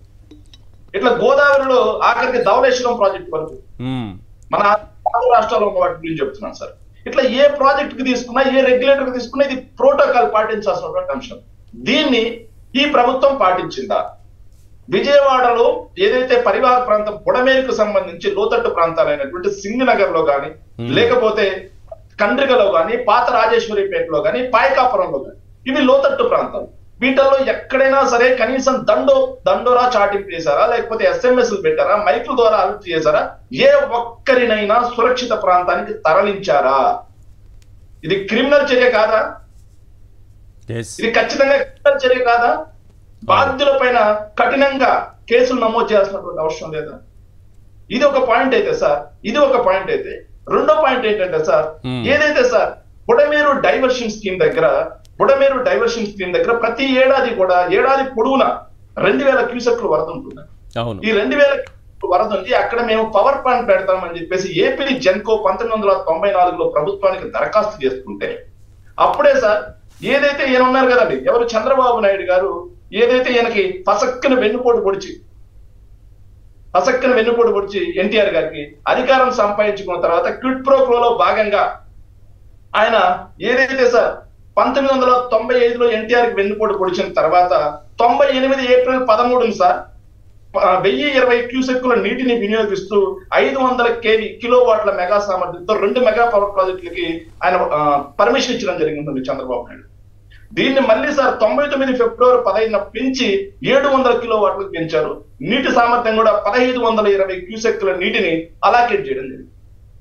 ఇట్లా గోదావరిలో ఆఖరికి ధవళేశ్వరం ప్రాజెక్ట్ వరకు హ్మ్. మన ఆంధ్ర రాష్ట్రాల్లో ఉన్న వాటి గురించి చెప్తున్నాను సార్ ఇట్లా ఏ ప్రాజెక్ట్ కి తీసుకున్నా ఏ రెగ్యులేటర్ కి తీసుకున్నా ఇది ప్రోటోకాల్ పాటించాల్సినటువంటి అంశం దీన్ని ఈ ప్రభుత్వం పాటించిందా విజయవాడలో ఏదైతే పరివాహ ప్రాంతం బుడమేరుకు సంబంధించి లోతట్టు ప్రాంతాలైనటువంటి సింగనగర్ లో గాని లేకపోతే కండ్రిగలో గాని పాత రాజేశ్వరిపేటలో గాని పాయకాపురంలో గాని ఇవి లోతట్టు ప్రాంతాలు వీటిల్లో ఎక్కడైనా సరే కనీసం దండో దండోరా చాటింపు చేశారా లేకపోతే ఎస్ఎంఎస్ పెట్టారా మైకుల ద్వారా అలర్ట్ చేశారా ఏ ఒక్కరినైనా సురక్షిత ప్రాంతానికి తరలించారా ఇది క్రిమినల్ చర్య కాదా Yes. ఇది ఖచ్చితంగా క్రిమినల్ చర్య కాదా బాధ్యుల పైన కఠినంగా కేసులు నమోదు చేయాల్సినటువంటి అవసరం లేదా ఇది ఒక పాయింట్ అయితే సార్ ఇది ఒక పాయింట్ అయితే రెండో పాయింట్ ఏంటంటే సార్ Hmm. ఏదైతే సార్ బుడమేరు డైవర్షన్ స్కీమ్ దగ్గర బుడమేరు డైవర్షన్ స్కీమ్ దగ్గర ప్రతి ఏడాది కూడా ఏడాది పొడవునా రెండు వేల క్యూసెక్లు వరద ఉంటుంది అవును ఈ రెండు వేల వరద ఉంది అక్కడ మేము పవర్ ప్లాంట్ పెడతామని చెప్పేసి ఏపీ జెన్కో పంతొమ్మిది వందల తొంభై నాలుగులో ప్రభుత్వానికి దరఖాస్తు చేసుకుంటే అప్పుడే సార్ ఏదైతే ఈయన ఉన్నారు కదండి ఎవరు చంద్రబాబు నాయుడు గారు ఏదైతే ఈయనకి పసక్కన వెన్నుపోటు పొడిచి పసక్కన వెన్నుపోటు పొడిచి ఎన్టీఆర్ గారికి అధికారం సంపాదించుకున్న తర్వాత క్విట్ ప్రో క్లోలో భాగంగా ఆయన ఏదైతే సార్ పంతొమ్మిది వందల తొంభై ఐదులో ఎన్టీఆర్ కి వెన్నుపోటు పొడిచిన తర్వాత తొంభై ఎనిమిది ఏప్రిల్ పదమూడుని సార్ ఆ, వెయ్యి ఇరవై క్యూసెక్కుల నీటిని వినియోగిస్తూ ఐదు వందల కేవీ కిలో వాట్ల మెగా సామర్థ్యంతో రెండు మెగా పవర్ ప్రాజెక్టులకి ఆయన పర్మిషన్ ఇచ్చడం జరిగిందండి చంద్రబాబు నాయుడు దీన్ని మళ్ళీ సార్ తొంభై తొమ్మిది ఫిబ్రవరి పదహైదున పెంచి ఏడు వందల కిలో వాట్లకు పెంచారు నీటి సామర్థ్యం కూడా పదహైదు వందల ఇరవై క్యూసెక్కుల నీటిని అలాకేట్ చేయడం జరిగింది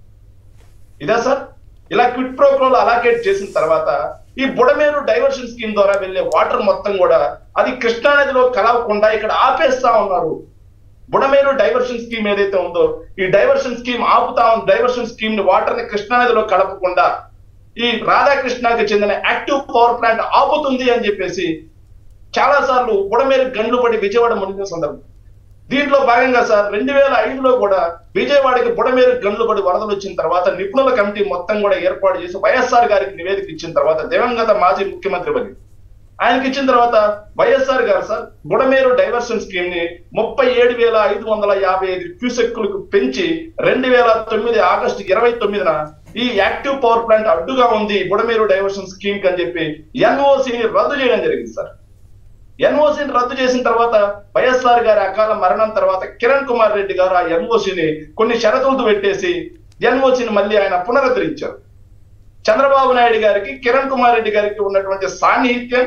ఇదా సార్ ఇలా క్విట్ ప్రోగ్రామ్ అలాకేట్ చేసిన తర్వాత ఈ బుడమేరు డైవర్షన్ స్కీమ్ ద్వారా వెళ్ళే వాటర్ మొత్తం కూడా అది కృష్ణా నదిలో కలవకుండా ఇక్కడ ఆపేస్తా ఉన్నారు బుడమేరు డైవర్షన్ స్కీమ్ ఏదైతే ఉందో ఈ డైవర్షన్ స్కీమ్ ఆపుతా ఉంది డైవర్షన్ స్కీమ్ ని వాటర్ ని కృష్ణా నదిలో కలపకుండా ఈ రాధాకృష్ణకి చెందిన యాక్టివ్ పవర్ ప్లాంట్ ఆపుతుంది అని చెప్పేసి చాలా సార్లు బుడమేరు గండ్లు పడి విజయవాడ మునిగిన సందర్భం దీంట్లో భాగంగా సార్ రెండు వేల ఐదులో కూడా విజయవాడకి బుడమేరు గండ్లు పడి వరదలు వచ్చిన తర్వాత నిపుణుల కమిటీ మొత్తం కూడా ఏర్పాటు చేసి వైఎస్ఆర్ గారికి నివేదిక ఇచ్చిన తర్వాత దివంగత మాజీ ముఖ్యమంత్రి బలి ఆయనకి ఇచ్చిన తర్వాత వైఎస్ఆర్ గారు సార్ బుడమేరు డైవర్షన్ స్కీమ్ ని ముప్పై ఏడు వేల ఐదు వందల యాభై ఐదు క్యూసెక్కులకు పెంచి రెండు వేల తొమ్మిది ఆగస్టు ఇరవై తొమ్మిదిన ఈ యాక్టివ్ పవర్ ప్లాంట్ అడ్డుగా ఉంది బుడమేరు డైవర్షన్ స్కీమ్ అని చెప్పి ఎన్ఓసిని రద్దు చేయడం జరిగింది సార్ ఎన్ఓసిని రద్దు చేసిన తర్వాత వైఎస్ఆర్ గారి అకాల మరణం తర్వాత కిరణ్ కుమార్ రెడ్డి గారు ఆ ఎన్ఓసిని కొన్ని షరతులతో పెట్టేసి ఎన్ఓసిని మళ్ళీ ఆయన పునరుద్ధరించారు చంద్రబాబు నాయుడు గారికి కిరణ్ కుమార్ రెడ్డి గారికి ఉన్నటువంటి సాన్నిహిత్యం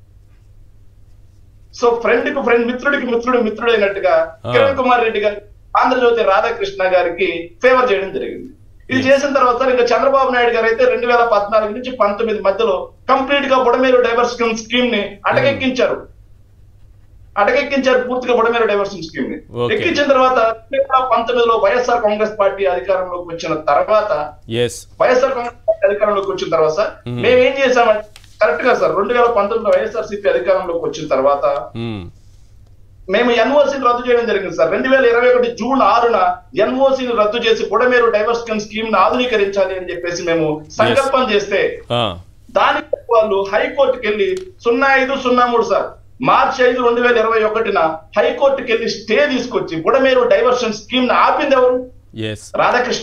సో ఫ్రెండ్ కు ఫ్రెండ్ మిత్రుడికి మిత్రుడు మిత్రుడైనట్టుగా ఆ. కిరణ్ కుమార్ రెడ్డి గారు ఆంధ్రజ్యోతి రాధాకృష్ణ గారికి ఫేవర్ చేయడం జరిగింది ఇది చేసిన తర్వాత ఇంకా చంద్రబాబు నాయుడు గారు అయితే రెండు వేల పద్నాలుగు నుంచి పంతొమ్మిది మధ్యలో కంప్లీట్ గా బుడమేరు డైవర్షన్ స్కీమ్ ని అటకెక్కించారు అటకెక్కించారు పూర్తిగా బుడమేరు డైవర్షన్ స్కీమ్ ని Okay. ఎక్కించిన తర్వాత రెండు వేల పంతొమ్మిదిలో వైఎస్ఆర్ కాంగ్రెస్ పార్టీ అధికారంలోకి వచ్చిన తర్వాత ఎస్ వైఎస్ఆర్ కాంగ్రెస్ పార్టీ అధికారంలోకి వచ్చిన తర్వాత సార్ Hmm. మేము ఏం చేసామంటే కరెక్ట్ గా సార్ రెండు వేల పంతొమ్మిది వైఎస్ఆర్సీపీ అధికారంలోకి వచ్చిన తర్వాత ఉమ్, మేము ఎన్ఓసీని రద్దు చేయడం జరిగింది సార్ రెండు వేల ఇరవై ఒకటి జూన్ ఆరున ఎన్ఓసీని రద్దు చేసి బుడమేరు డైవర్సిటీ స్కీమ్ ని ఆధునీకరించాలి అని చెప్పేసి మేము సంకల్పం చేస్తే ఆ, దానికి వాళ్ళు హైకోర్టుకి వెళ్ళి సున్నా ఐదు సున్నా మూడు సార్ మార్చి ఐదు రెండు వేల ఇరవై ఒకటిన హైకోర్టుకి వెళ్ళి స్టే తీసుకొచ్చి బుడమేరు డైవర్షన్ స్కీమ్ ని ఆపింది ఎవరు ఎస్ రాధాకృష్ణ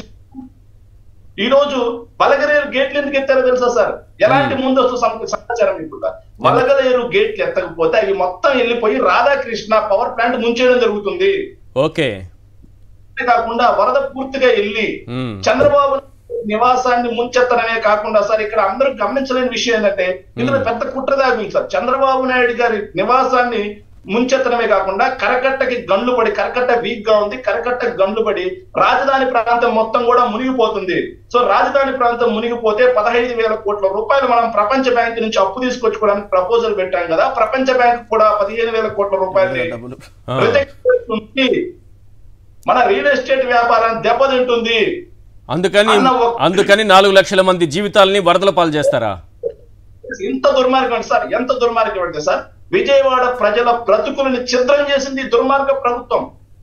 ఈ రోజు బలగలేరు గేట్లు ఎందుకు ఎత్తారో తెలుసా సార్ ఎలాంటి ముందస్తు సమ- సమాచారం ఇప్పుడు బలగలేరు గేట్లు ఎత్తకపోతే అవి మొత్తం వెళ్ళిపోయి రాధాకృష్ణ పవర్ ప్లాంట్ ముంచేయడం జరుగుతుంది ఓకే అంతే కాకుండా వరద పూర్తిగా వెళ్ళి ఉమ్, చంద్రబాబు నివాసాన్ని ముంచెత్తడమే కాకుండా సార్ ఇక్కడ అందరూ గమనించలేని విషయం ఏంటంటే ఇందులో పెద్ద కుట్ర దాగింది సార్ చంద్రబాబు నాయుడు గారి నివాసాన్ని ముంచెత్తడమే కాకుండా కరకట్టకి గండ్లు పడి కరకట్ట వీక్ గా ఉంది కరకట్ట గండ్లు పడి రాజధాని ప్రాంతం మొత్తం కూడా మునిగిపోతుంది సో రాజధాని ప్రాంతం మునిగిపోతే పదహైదు వేల కోట్ల రూపాయలు మనం ప్రపంచ బ్యాంక్ నుంచి అప్పు తీసుకొచ్చుకోవడానికి ప్రపోజల్ పెట్టాం కదా ప్రపంచ బ్యాంక్ కూడా పదిహేను వేల కోట్ల రూపాయలు డబ్బులు ఆ, రిజెక్ట్ చేస్తుంది. మన రియల్ ఎస్టేట్ వ్యాపారం దెబ్బతింటుంది అందుకని అన్న ఒక- అందుకని నాలుగు లక్షల మంది జీవితాలని వరదల పాలు చేస్తారా ఇంత దుర్మార్గం అంటే సార్ ఎంత దుర్మార్గం అంటే సార్ విజయవాడ ప్రజల బ్రతుకులను ఛిద్రం చేసింది ఈ దుర్మార్గ ప్రభుత్వం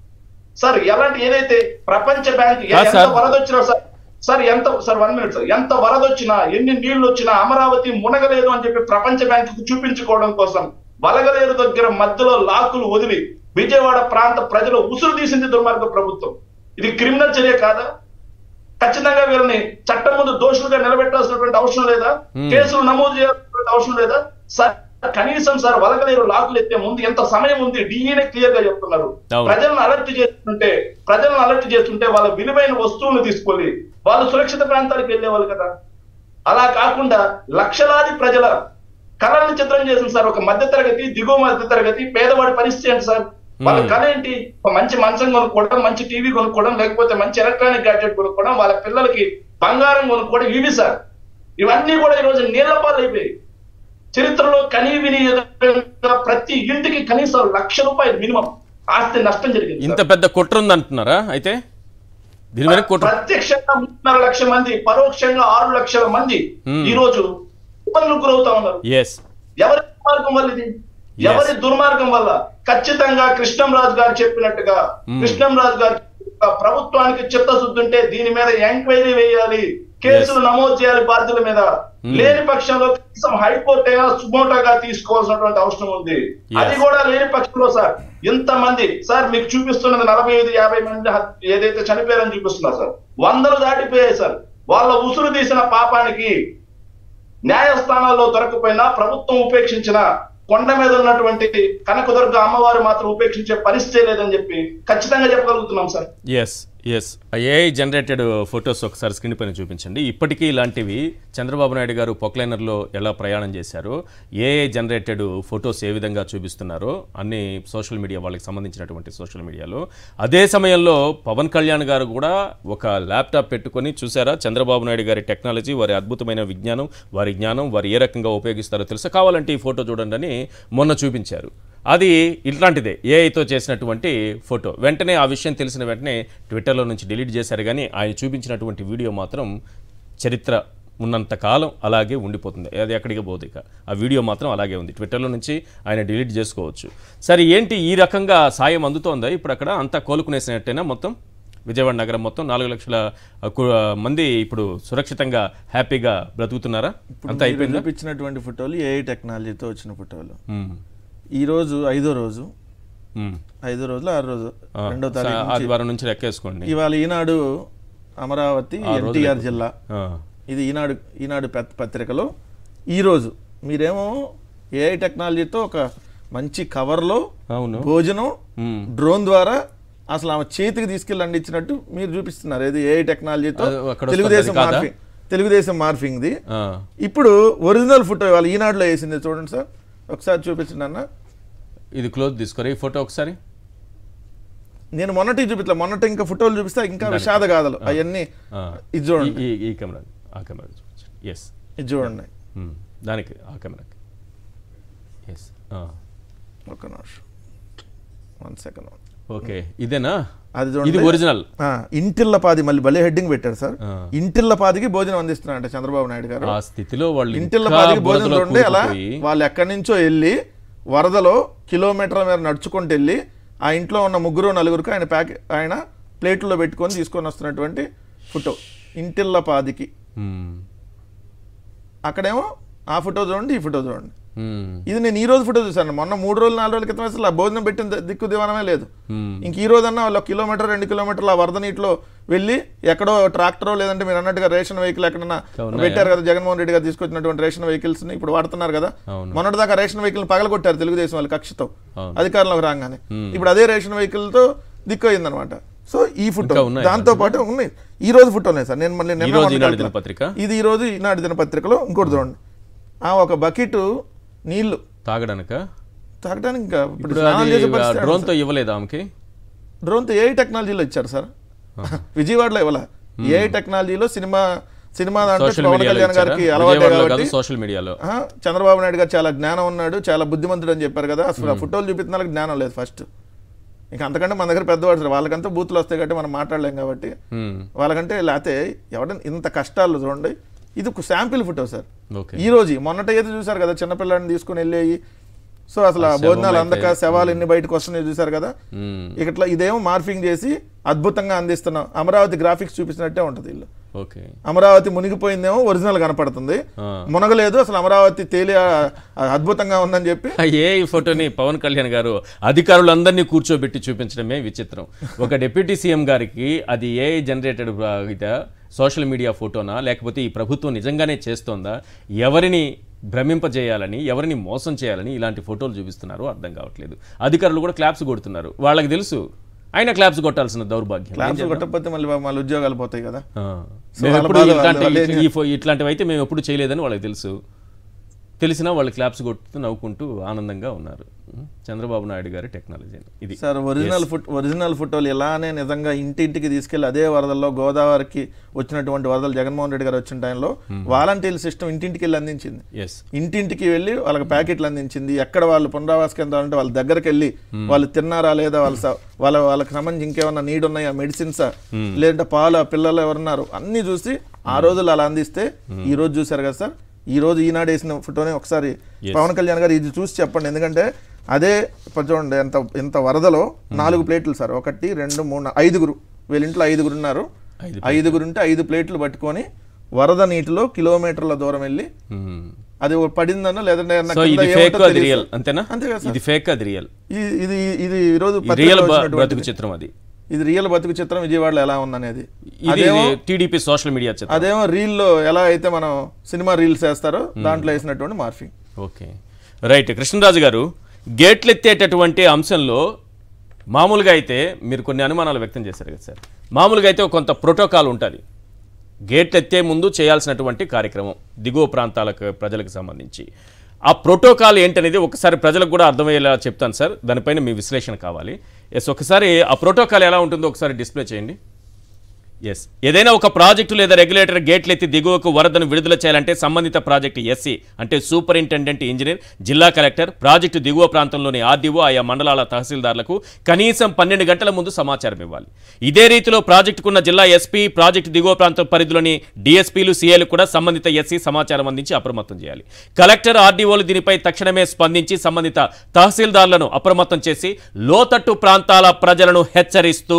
సార్ ఎలాంటి ఏదైతే ప్రపంచ బ్యాంక్ కాదు ఎంత సార్. వరద వచ్చినా సార్ సార్ ఎంత సార్ వన్ మినిట్ సార్ ఎంత వరద వచ్చినా ఎన్ని నీళ్లు వచ్చినా అమరావతి మునగలేదు అని చెప్పి ప్రపంచ బ్యాంకు చూపించుకోవడం కోసం వలగలేరు దగ్గర మధ్యలో లాకులు వదిలి విజయవాడ ప్రాంత ప్రజలు ఉసురు తీసింది దుర్మార్గ ప్రభుత్వం ఇది క్రిమినల్ చర్య కాదా ఖచ్చితంగా వీళ్ళని చట్టం ముందు దోషులుగా నిలబెట్టాల్సినటువంటి అవసరం లేదా Hmm. కేసులు నమోదు చేయాల్సినటువంటి అవసరం లేదా సార్ కనీసం సార్ వలకలేరు లాకులు ఎత్తే ముందు ఎంత సమయం ఉంది డిఈనే క్లియర్ గా చెప్తున్నారు అవును. ప్రజలను అలర్ట్ చేస్తుంటే ప్రజలను అలర్ట్ చేస్తుంటే వాళ్ళ విలువైన వస్తువులను తీసుకొని వాళ్ళు సురక్షిత ప్రాంతాలకు వెళ్ళేవాళ్ళు కదా అలా కాకుండా లక్షలాది ప్రజల కళలను చిత్రం చేసింది సార్ ఒక మధ్య తరగతి దిగువ మధ్య తరగతి పేదవాడి పరిస్థితి ఏంటి సార్ వాళ్ళ Hmm. కళ ఏంటి ఒక మంచి మంచం కొనుక్కోవడం మంచి టీవీ కొనుక్కోవడం లేకపోతే మంచి ఎలక్ట్రానిక్ గ్యాడ్జెట్ కొనుక్కోవడం వాళ్ళ పిల్లలకి బంగారం కొనుక్కోవడం ఇవి సార్ ఇవన్నీ కూడా ఈ రోజు నీళ్ల పాలు అయిపోయాయి చరిత్రలో కనీ విని ఎదురైన ప్రతి ఇంటికి కనీసం లక్ష రూపాయలు మినిమం ఆస్తి నష్టం జరిగింది ఇంత సార్. పెద్ద కుట్ర ఉందంటున్నారా అయితే దీని వెనక కుట్ర ప్రత్యక్షంగా మూడున్నర లక్షల మంది పరోక్షంగా ఆరు లక్షల మంది Hmm. ఈ రోజు ఇబ్బందులకు గురవుతా ఉన్నారు ఎస్ ఎవరి దుర్మార్గం వల్ల ఇది Yes. ఎవరి దుర్మార్గం వల్ల ఖచ్చితంగా కృష్ణంరాజు గారు చెప్పినట్టుగా Hmm. కృష్ణంరాజు గారు ప్రభుత్వానికి చిత్తశుద్ధి ఉంటే దీని మీద ఎంక్వైరీ వేయాలి కేసులు నమోదు చేయాలి బాధ్యుల మీద Hmm. లేని పక్షంలో కనీసం హైకోర్టు అయినా సుమోటోగా తీసుకోవాల్సినటువంటి అవసరం ఉంది Yes. అది కూడా లేని పక్షంలో సార్ ఇంతమంది సార్ మీకు చూపిస్తున్నది నలభై ఐదు యాభై మంది హత్- ఏదైతే చనిపోయారని చూపిస్తున్నారు సార్ వందలు దాటిపోయాయి సార్ వాళ్ళ ఉసురు తీసిన పాపానికి న్యాయస్థానాల్లో దొరకపోయినా ప్రభుత్వం ఉపేక్షించిన కొండ మీద ఉన్నటువంటి కనకదుర్గ అమ్మవారు మాత్రం ఉపేక్షించే పరిస్థితి లేదని చెప్పి ఖచ్చితంగా చెప్పగలుగుతున్నాం sir yes yes AI generated photos ఒకసారి స్క్రీన్ పైన చూపించండి ఇప్పటికీ ఇలాంటివి చంద్రబాబు నాయుడు గారు పొక్లైనర్లో ఎలా ప్రయాణం చేశారో ఏఐ జనరేటెడ్ ఫొటోస్ ఏ విధంగా చూపిస్తున్నారో అన్ని సోషల్ మీడియా వాళ్ళకి సంబంధించినటువంటి సోషల్ మీడియాలో అదే సమయంలో పవన్ కళ్యాణ్ గారు కూడా ఒక ల్యాప్టాప్ పెట్టుకొని చూసారా చంద్రబాబు నాయుడు గారి టెక్నాలజీ వారి అద్భుతమైన విజ్ఞానం వారి జ్ఞానం వారు ఏ రకంగా ఉపయోగిస్తారో తెలుసా కావాలంటే ఈ ఫోటో చూడండి అని మొన్న చూపించారు అది ఇట్లాంటిదే ఏఐతో చేసినటువంటి ఫోటో వెంటనే ఆ విషయం తెలిసిన వెంటనే ట్విట్టర్లో నుంచి డిలీట్ చేశారు కానీ ఆయన చూపించినటువంటి వీడియో మాత్రం చరిత్ర ఉన్నంత కాలం అలాగే ఉండిపోతుంది అది ఎక్కడికి పోదు ఇక ఆ వీడియో మాత్రం అలాగే ఉంది ట్విట్టర్లో నుంచి ఆయన డిలీట్ చేసుకోవచ్చు సరే ఏంటి ఈ రకంగా సాయం అందుతోందా ఇప్పుడు అక్కడ అంతా కోలుకునేసినట్టేనా మొత్తం విజయవాడ నగరం మొత్తం నాలుగు లక్షల ఆ, కు- మంది ఇప్పుడు సురక్షితంగా హ్యాపీగా బ్రతుకుతున్నారా ఇప్పుడు అంతా మీరు అయిపోయిందా చూపించినటువంటి ఫోటోలు ఏఐ టెక్నాలజీతో వచ్చిన ఫోటోలు ఉమ్, ఈ రోజు ఐదో రోజు ఉమ్. ఐదో రోజులు ఆరు రోజు ఆ, రెండో సా- తారీఖు నుంచి ఆదివారం నుంచి లెక్కేసుకోండి ఇవాళ ఈనాడు అమరావతి ఆ రోజు ఎన్టీఆర్ లెక్క. జిల్లా ఆ, ఇది ఈనాడు ఈనాడు పత్- పత్రికలో ఈరోజు మీరేమో ఏఐ టెక్నాలజీతో ఒక మంచి కవర్లో అవును భోజనం ఉమ్. డ్రోన్ ద్వారా అసలు ఆమె చేతికి తీసుకెళ్ళి అందించినట్టు మీరు చూపిస్తున్నారు ఇది ఏఐ టెక్నాలజీతో అది అక్కడ తెలుగుదేశం వస్తుంది, అది కాదా? మార్ఫింగ్ తెలుగుదేశం మార్ఫింగ్ది ఆ, ఇప్పుడు ఒరిజినల్ ఫోటో ఇవాళ ఈనాడులో వేసింది చూడండి సార్ ఒకసారి చూపించండి అన్న ఇది క్లోజ్ తీసుకోరా ఈ ఫోటో ఒకసారి నేను మొన్నటి చూపిస్తా మొన్నటి ఇంకా ఫోటోలు చూపిస్తే ఇంకా విషాద గాథలు అవన్నీ ఆ, ఇది చూడండి ఈ- ఈ- ఈ కెమెరా ఆ కెమెరా చూపించండి ఎస్ ఇది చూడండి దానికి ఆ కెమెరాకి ఎస్ ఒక నిమిషం వన్ సెకండ్ ఓకే ఇదేనా అది ఇది చూడండి ఒరిజినల్ ఆ, ఇంటిళ్ళ పాది మళ్ళీ భలే హెడ్డింగ్ పెట్టారు సార్ ఆ. ఇంటిళ్ళ పాదికి భోజనం అందిస్తున్నారంట చంద్రబాబు నాయుడు గారు ఆ స్థితిలో వాళ్ళు ఇంటిళ్ళ ఇంకా పాదికి భోజనం బురదలో చూడండి అలా కూరుకుపోయి, వాళ్ళు ఎక్కడి నుంచో వెళ్ళి వరదలో కిలోమీటర్ల మీద నడుచుకుంటూ వెళ్ళి ఆ ఇంట్లో ఉన్న ముగ్గురు నలుగురికి ఆయన ప్యాక్ ఆయన ప్లేట్లో పెట్టుకొని తీసుకొని వస్తున్నటువంటి ఫోటో ఇంటిళ్ళ పాదికి మ్మ్. అక్కడేమో ఆ ఫోటో చూడండి ఈ ఫోటో చూడండి మ్మ్. ఇది నేను ఈ రోజు ఫోటో చూశాను మొన్న మూడు రోజులు నాలుగు రోజుల క్రితం అసలు ఆ భోజనం పెట్టిన ది- దిక్కు దివానమే లేదు మ్మ్. ఇంక ఈ రోజు అన్న వాళ్ళు ఒక కిలోమీటర్ రెండు కిలోమీటర్ల ఆ వరద నీటిలో వెళ్ళి ఎక్కడో ట్రాక్టరో లేదంటే మీరు అన్నట్టుగా రేషన్ వెహికల్ ఎక్కడన్నా ఉన్నాయా? పెట్టారు కదా జగన్మోహన్ రెడ్డి గారు తీసుకొచ్చినటువంటి రేషన్ వెహికల్స్ ని ఇప్పుడు వాడుతున్నారు కదా అవును. మొన్నటిదాకా రేషన్ వెహికల్ పగలగొట్టారు తెలుగుదేశం వాళ్ళ కక్షతో అవును. అధికారంలోకి రాగానే ఇప్పుడు అదే రేషన్ వెహికల్ తో దిక్కు అయిందనమాట సో ఈ ఫోటో ఇంకా ఉన్నాయా? దాంతో పాటు ఉన్నాయి ఈ రోజు ఫోటో ఉన్నాయి సార్ నేను మళ్ళీ నిన్న ఈ రోజు మొన్న ఈనాడు కలిపా. దినపత్రిక? ఇది ఈ రోజు ఈనాడు దినపత్రికలో ఇంకోటి చూడండి ఆ ఒక బకెట్ నీళ్లు తాగడానిక తాగడానికి ఇంకా ఇప్పుడు ఇప్పుడు స్నానం అది చేసే పరిస్థితి డ్రోన్ తో ఇవ్వలేదు ఆమెకి డ్రోన్తో ఏ టెక్నాలజీలో ఇచ్చారు సార్ విజయవాడలో ఇవ్వాల ఏ టెక్నాలజీలో సినిమా సినిమా దాంట్లో సోషల్ పవన్ మీడియాలో కళ్యాణ్ ఇచ్చారా? గారికి అలవాటే విజయవాడలో కాబట్టి కాదు సోషల్ మీడియాలో ఆ, చంద్రబాబు నాయుడు గారు చాలా జ్ఞానం ఉన్నాడు చాలా బుద్ధిమంతుడు అని చెప్పారు కదా అసలు ఆ ఫోటోలు చూపిస్తున్న వాళ్ళకి జ్ఞానం లేదు ఫస్ట్ ఇంకా అంతకంటే మన దగ్గర పెద్దవాడు సార్ వాళ్ళకంతా బూతులు వస్తాయి కాబట్టి మనం మాట్లాడలేం కాబట్టి మ్మ్. వాళ్ళకంటే లేకపోతే ఎవరైనా ఇంత కష్టాలు చూడండి ఇది ఒక శాంపిల్ ఫోటో సార్ ఓకే ఈ రోజు మొన్నట ఏదో చూసారు కదా చిన్నపిల్లాడిని తీసుకుని వెళ్ళేయి సో అసలు ఆ శవం భోజనాలు అయితే- అందక శవాలు ఎన్ని బయటకు వస్తున్నాయి చూసారు కదా మ్మ్. ఇట్లా ఇదేమో మార్ఫింగ్ చేసి అద్భుతంగా అందిస్తున్నాం అమరావతి గ్రాఫిక్స్ చూపించినట్టే ఉంటుంది ఇల్లు ఓకే అమరావతి మునిగిపోయిందేమో ఒరిజినల్ కనపడుతుంది ఆ. మునగలేదు అసలు అమరావతి తేలి ఆ, ఆ, అద్భుతంగా ఉందని చెప్పి ఏ ఈ ఫోటోని పవన్ కళ్యాణ్ గారు అధికారులందరినీ కూర్చోబెట్టి చూపించడమే విచిత్రం ఒక డిప్యూటీ సీఎం గారికి అది ఏ జనరేటెడ్ ఇదా సోషల్ మీడియా ఫోటోనా లేకపోతే ఈ ప్రభుత్వం నిజంగానే చేస్తోందా ఎవరిని భ్రమింపజేయాలని ఎవరిని మోసం చేయాలని ఇలాంటి ఫోటోలు చూపిస్తున్నారు అర్థం కావట్లేదు అధికారులు కూడా క్లాప్స్ కొడుతున్నారు వాళ్ళకి తెలుసు ఆయన క్లాప్స్ కొట్టాల్సిన దౌర్భాగ్యం ఏం క్లాప్స్ చేద్దాం? కొట్టకపోతే మళ్ళీ మళ్ళీ ఉద్యోగాలు పోతాయి కదా ఆ. సో మేము వాళ్ళ ఎప్పుడు బాధ ఇట్లాంటి వాళ్ళ- వాళ్ళ- ఈ ఫో- ఇట్లాంటివి అయితే మేము ఎప్పుడు చేయలేదని వాళ్ళకి తెలుసు తెలిసినా వాళ్ళు క్లాప్స్ కొడుతూ నవ్వుకుంటూ ఆనందంగా ఉన్నారు ఉం. చంద్రబాబు నాయుడు గారి టెక్నాలజీ ఇది సార్ ఒరిజినల్ ఫుట్ ఒరిజినల్ ఫోటోలు ఇలానే నిజంగా ఇంటింటికి తీసుకెళ్లి అదే వరదల్లో గోదావరికి వచ్చినటువంటి వరదలు జగన్మోహన్ రెడ్డి గారు వచ్చిన టైంలో వాలంటీర్ సిస్టమ్ ఇంటింటికి వెళ్ళి అందించింది ఎస్ ఇంటింటికి వెళ్ళి వాళ్ళకి ప్యాకెట్లు అందించింది ఎక్కడ వాళ్ళు పునరావాస కేంద్రాలు అంటే వాళ్ళ దగ్గరికి వెళ్ళి వాళ్ళు తిన్నారా లేదా వాళ్ళ స- వాళ్ళ వాళ్ళకి సంబంధించి ఇంకేమన్నా నీడ్ ఉన్నాయా మెడిసిన్సా లేదంటే పాలు పిల్లలు ఎవరున్నారు అన్ని చూసి ఆ రోజులు అలా అందిస్తే ఈ రోజు చూసారు కదా సార్ ఈ రోజు ఈనాడు వేసిన ఫోటోని ఒకసారి పవన్ కళ్యాణ్ గారు ఇది చూసి చెప్పండి ఎందుకంటే అదే ఇప్పుడు చూడండి ఎంత ఎంత వరదలో నాలుగు ప్లేట్లు సార్ ఒకటి రెండు మూడు నా- ఐదుగురు వీళ్ళ ఇంట్లో ఐదుగురు ఉన్నారు ఐదు ఐదుగురు ఉంటే ఐదు ప్లేట్లు పట్టుకొని వరద నీటిలో కిలోమీటర్ల దూరం వెళ్ళి అది ఓ పడిందనో లేదంటే ఏమన్నా సో కింద ఇది ఏముంటుందో ఫేక్ అది తెలియదు రియల్ సార్. అంతేనా అంతే కదా సార్ ఇది ఫేక్ అది రియల్ ఇది ఇది ఇది ఈ రోజు రియల్ పత్రికలో వచ్చినటువంటిది. బ్రతుకు చిత్రం అది ఇది రియల్ బతుకు చిత్రం విజయవాడలో ఎలా ఉందనేది ఇది అదేమో టీడీపీ సోషల్ మీడియా చిత్రం అదేమో రీల్ లో ఎలా అయితే మనం సినిమా రీల్స్ వేస్తారో దాంట్లో వేసినటువంటి మార్ఫింగ్ ఓకే రైట్ కృష్ణరాజు గారు గేట్లు ఎత్తేటటువంటి అంశంలో మామూలుగా అయితే మీరు కొన్ని అనుమానాలు వ్యక్తం చేశారు కదా సార్ మామూలుగా అయితే కొంత ప్రోటోకాల్ ఉంటుంది గేట్లు ఎత్తే ముందు చేయాల్సినటువంటి కార్యక్రమం దిగువ ప్రాంతాలకు ప్రజలకు సంబంధించి ఆ ప్రోటోకాల్ ఏంటనేది ఒకసారి ప్రజలకు కూడా అర్థమయ్యేలా చెప్తాను సార్ దానిపైన మీ విశ్లేషణ కావాలి ఎస్ ఒకసారి ఆ ప్రోటోకాల్ ఎలా ఉంటుందో ఒకసారి డిస్ప్లే చేయండి ఎస్ ఏదైనా ఒక ప్రాజెక్టు లేదా రెగ్యులేటర్ గేట్లు ఎత్తి దిగువకు వరదను విడుదల చేయాలంటే సంబంధిత ప్రాజెక్టు ఎస్సీ అంటే సూపరింటెండెంట్ ఇంజనీర్ జిల్లా కలెక్టర్ ప్రాజెక్టు దిగువ ప్రాంతంలోని ఆర్డీఓ ఆయా మండలాల తహసీల్దార్లకు కనీసం పన్నెండు గంటల ముందు సమాచారం ఇవ్వాలి ఇదే రీతిలో ప్రాజెక్టుకున్న జిల్లా ఎస్పీ ప్రాజెక్టు దిగువ ప్రాంతం పరిధిలోని డిఎస్పీలు సీఏలు కూడా సంబంధిత ఎస్సీ సమాచారం అందించి అప్రమత్తం చేయాలి కలెక్టర్ ఆర్డీఓలు దీనిపై తక్షణమే స్పందించి సంబంధిత తహసీల్దార్లను అప్రమత్తం చేసి లోతట్టు ప్రాంతాల ప్రజలను హెచ్చరిస్తూ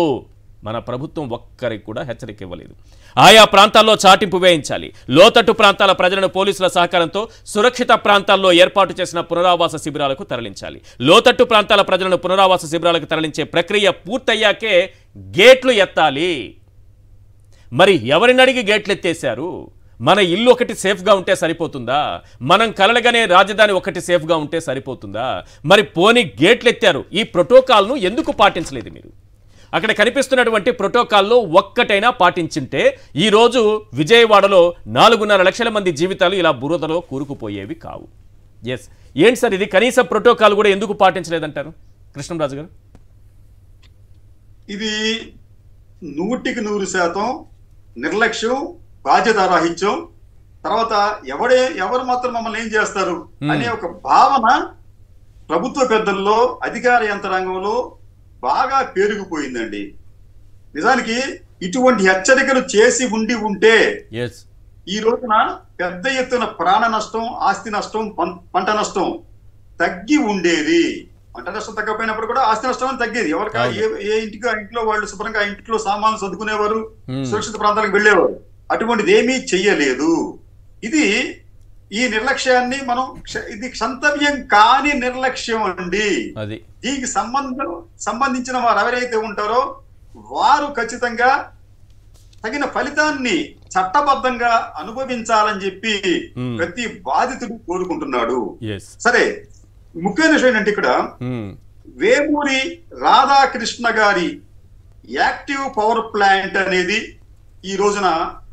మన ప్రభుత్వం ఒక్కరికి కూడా హెచ్చరిక ఇవ్వలేదు ఆయా ప్రాంతాల్లో చాటింపు వేయించాలి లోతట్టు ప్రాంతాల ప్రజలను పోలీసుల సహకారంతో సురక్షిత ప్రాంతాల్లో ఏర్పాటు చేసిన పునరావాస శిబిరాలకు తరలించాలి లోతట్టు ప్రాంతాల ప్రజలను పునరావాస శిబిరాలకు తరలించే ప్రక్రియ పూర్తయ్యాకే గేట్లు ఎత్తాలి మరి ఎవరిని అడిగి గేట్లు ఎత్తేశారు మన ఇల్లు ఒకటి సేఫ్గా ఉంటే సరిపోతుందా మనం కలలుగానే రాజధాని ఒకటి సేఫ్గా ఉంటే సరిపోతుందా మరి పోని గేట్లు ఎత్తారు ఈ ప్రోటోకాల్ను ఎందుకు పాటించలేదు మీరు అక్కడ కనిపిస్తున్నటువంటి ప్రోటోకాల్లో ఒక్కటైనా పాటించింటే ఈరోజు విజయవాడలో నాలుగున్నర లక్షల మంది జీవితాలు ఇలా బురదలో కూరుకుపోయేవి కావు ఎస్ ఏంటి సార్ ఇది కనీస ప్రోటోకాల్ కూడా ఎందుకు పాటించలేదంటారు కృష్ణరాజు గారు ఇది నూటికి నూరు శాతం నిర్లక్ష్యం బాధ్యతారాహిత్యం తర్వాత ఎవడే ఎవరు మాత్రం మమ్మల్ని ఏం చేస్తారు అనే ఒక భావన ప్రభుత్వ పెద్దల్లో అధికార యంత్రాంగంలో బాగా పెరిగిపోయిందండి నిజానికి ఇటువంటి హెచ్చరికలు చేసి ఉండి ఉంటే ఎస్ ఈ రోజున పెద్ద ఎత్తున ప్రాణ నష్టం ఆస్తి నష్టం పం- పంట నష్టం తగ్గి ఉండేది పంట నష్టం తగ్గపోయినప్పుడు కూడా ఆస్తి నష్టం అనేది తగ్గేది ఎవరికి ఏ ఏ ఇంటికి ఆ ఇంట్లో వాళ్ళు శుభ్రంగా ఆ ఇంట్లో సామాన్లు చదువుకునేవారు Hmm. సురక్షిత ప్రాంతాలకు వెళ్ళేవారు అటువంటిది ఏమీ చెయ్యలేదు ఇది ఈ నిర్లక్ష్యాన్ని మనం క్ష- ఇది క్షంతవ్యం కాని నిర్లక్ష్యం అండి అది దీనికి సంబంధం సంబంధించిన వారు ఎవరైతే ఉంటారో వారు ఖచ్చితంగా తగిన ఫలితాన్ని చట్టబద్ధంగా అనుభవించాలని చెప్పి Hmm. ప్రతి బాధితుడు కోరుకుంటున్నాడు ఎస్ సరే ముఖ్యమైన విషయం ఏంటంటే ఇక్కడ వేమూరి రాధాకృష్ణ గారి యాక్టివ్ పవర్ ప్లాంట్ అనేది ఈ రోజున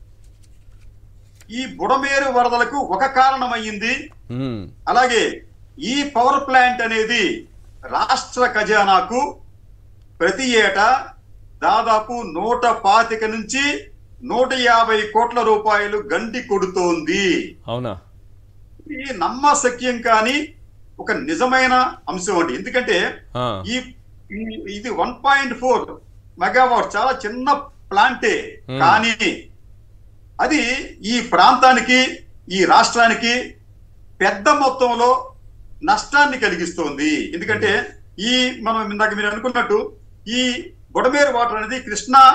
ఈ బుడమేరు వరదలకు ఒక కారణమయ్యింది అలాగే ఈ పవర్ ప్లాంట్ అనేది రాష్ట్ర ఖజానాకు ప్రతి ఏటా దాదాపు నూట పాతిక నుంచి నూట యాభై కోట్ల రూపాయలు గండి కొడుతోంది అవునా ఇది నమ్మశక్యం కానీ ఒక నిజమైన అంశం అండి ఎందుకంటే ఆ, ఈ ఈ- ఇది వన్ పాయింట్ ఫోర్ మెగావాట్ చాలా చిన్న ప్లాంటే Hmm. కానీ అది ఈ ప్రాంతానికి ఈ రాష్ట్రానికి పెద్ద మొత్తంలో నష్టాన్ని కలిగిస్తోంది ఎందుకంటే ఈ మనం ఇందాక మీరు అనుకున్నట్టు ఈ బుడమేరు వాటర్ అనేది కృష్ణా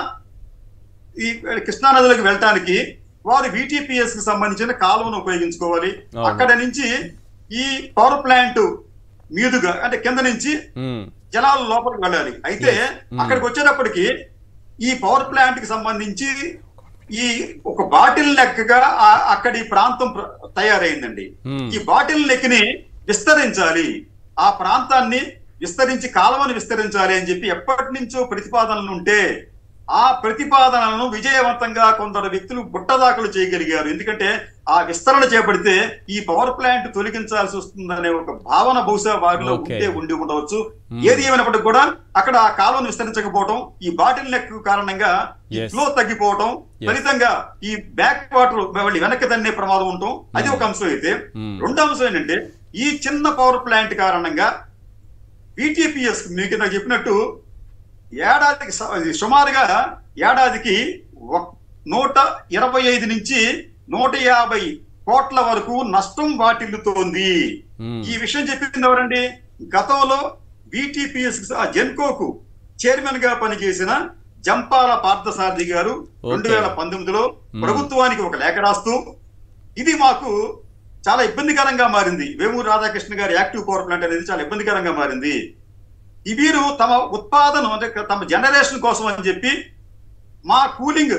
ఈ కృష్ణా నదిలోకి వెళ్ళటానికి వారు VTPS కి సంబంధించిన కాలువను ఉపయోగించుకోవాలి అవును. అక్కడ నుంచి ఈ పవర్ ప్లాంట్ మీదుగా అంటే కింద నుంచి ఉమ్, జలాలు లోపలికి వెళ్ళాలి అయితే Yes. Mm. అక్కడికి వచ్చేటప్పటికి ఈ పవర్ ప్లాంట్ కి సంబంధించి ఈ ఒక బాటిల్ లెక్కగా ఆ- అక్కడి ప్రాంతం ప్ర- తయారైందండి Hmm. ఈ బాటిల్ లెక్కని విస్తరించాలి ఆ ప్రాంతాన్ని విస్తరించి కాలువను విస్తరించాలి అని చెప్పి ఎప్పటి నుంచో ప్రతిపాదనలు ఉంటే ఆ ప్రతిపాదనలను విజయవంతంగా కొందరు వ్యక్తులు బుట్టదాఖలు చేయగలిగారు ఎందుకంటే ఆ విస్తరణ చేపడితే ఈ పవర్ ప్లాంట్ తొలగించాల్సి వస్తుందనే ఒక భావన బహుశా వారిలో Okay. ఉంటే ఉండి ఉండవచ్చు Hmm. ఏది ఏమైనప్పటికీ కూడా అక్కడ ఆ కాలువను విస్తరించకపోవడం ఈ బాటిల్ నెక్ కారణంగా ఈ Yes. ఫ్లో తగ్గిపోవడం Yes. ఫలితంగా ఈ బ్యాక్ వాటర్ మళ్ళీ వెనక్కి తన్నే ప్రమాదం ఉండటం అది ఒక అంశం అయితే Hmm. రెండో అంశం ఏంటంటే ఈ చిన్న పవర్ ప్లాంట్ కారణంగా విటిపిఎస్ మీకు నాకు చెప్పినట్టు ఏడాదికి స- ఇది సుమారుగా ఏడాదికి ఒక్- నూట ఇరవై ఐదు నుంచి నూట యాభై కోట్ల వరకు నష్టం వాటిల్లుతోంది Hmm. ఈ విషయం చెప్పింది ఎవరండి గతంలో విటిపిఎస్ జెన్కోకు చైర్మన్ గా పనిచేసిన జంపాల పార్థసారథి గారు Okay. రెండు వేల పంతొమ్మిదిలో ప్రభుత్వానికి ఒక లేఖ రాస్తూ ఇది మాకు చాలా ఇబ్బందికరంగా మారింది వేమూరు రాధాకృష్ణ గారి యాక్టివ్ పవర్ ప్లాంట్ అనేది చాలా ఇబ్బందికరంగా మారింది ఈ వీరు తమ ఉత్పాదన అంటే తమ జనరేషన్ కోసం అని చెప్పి మా కూలింగ్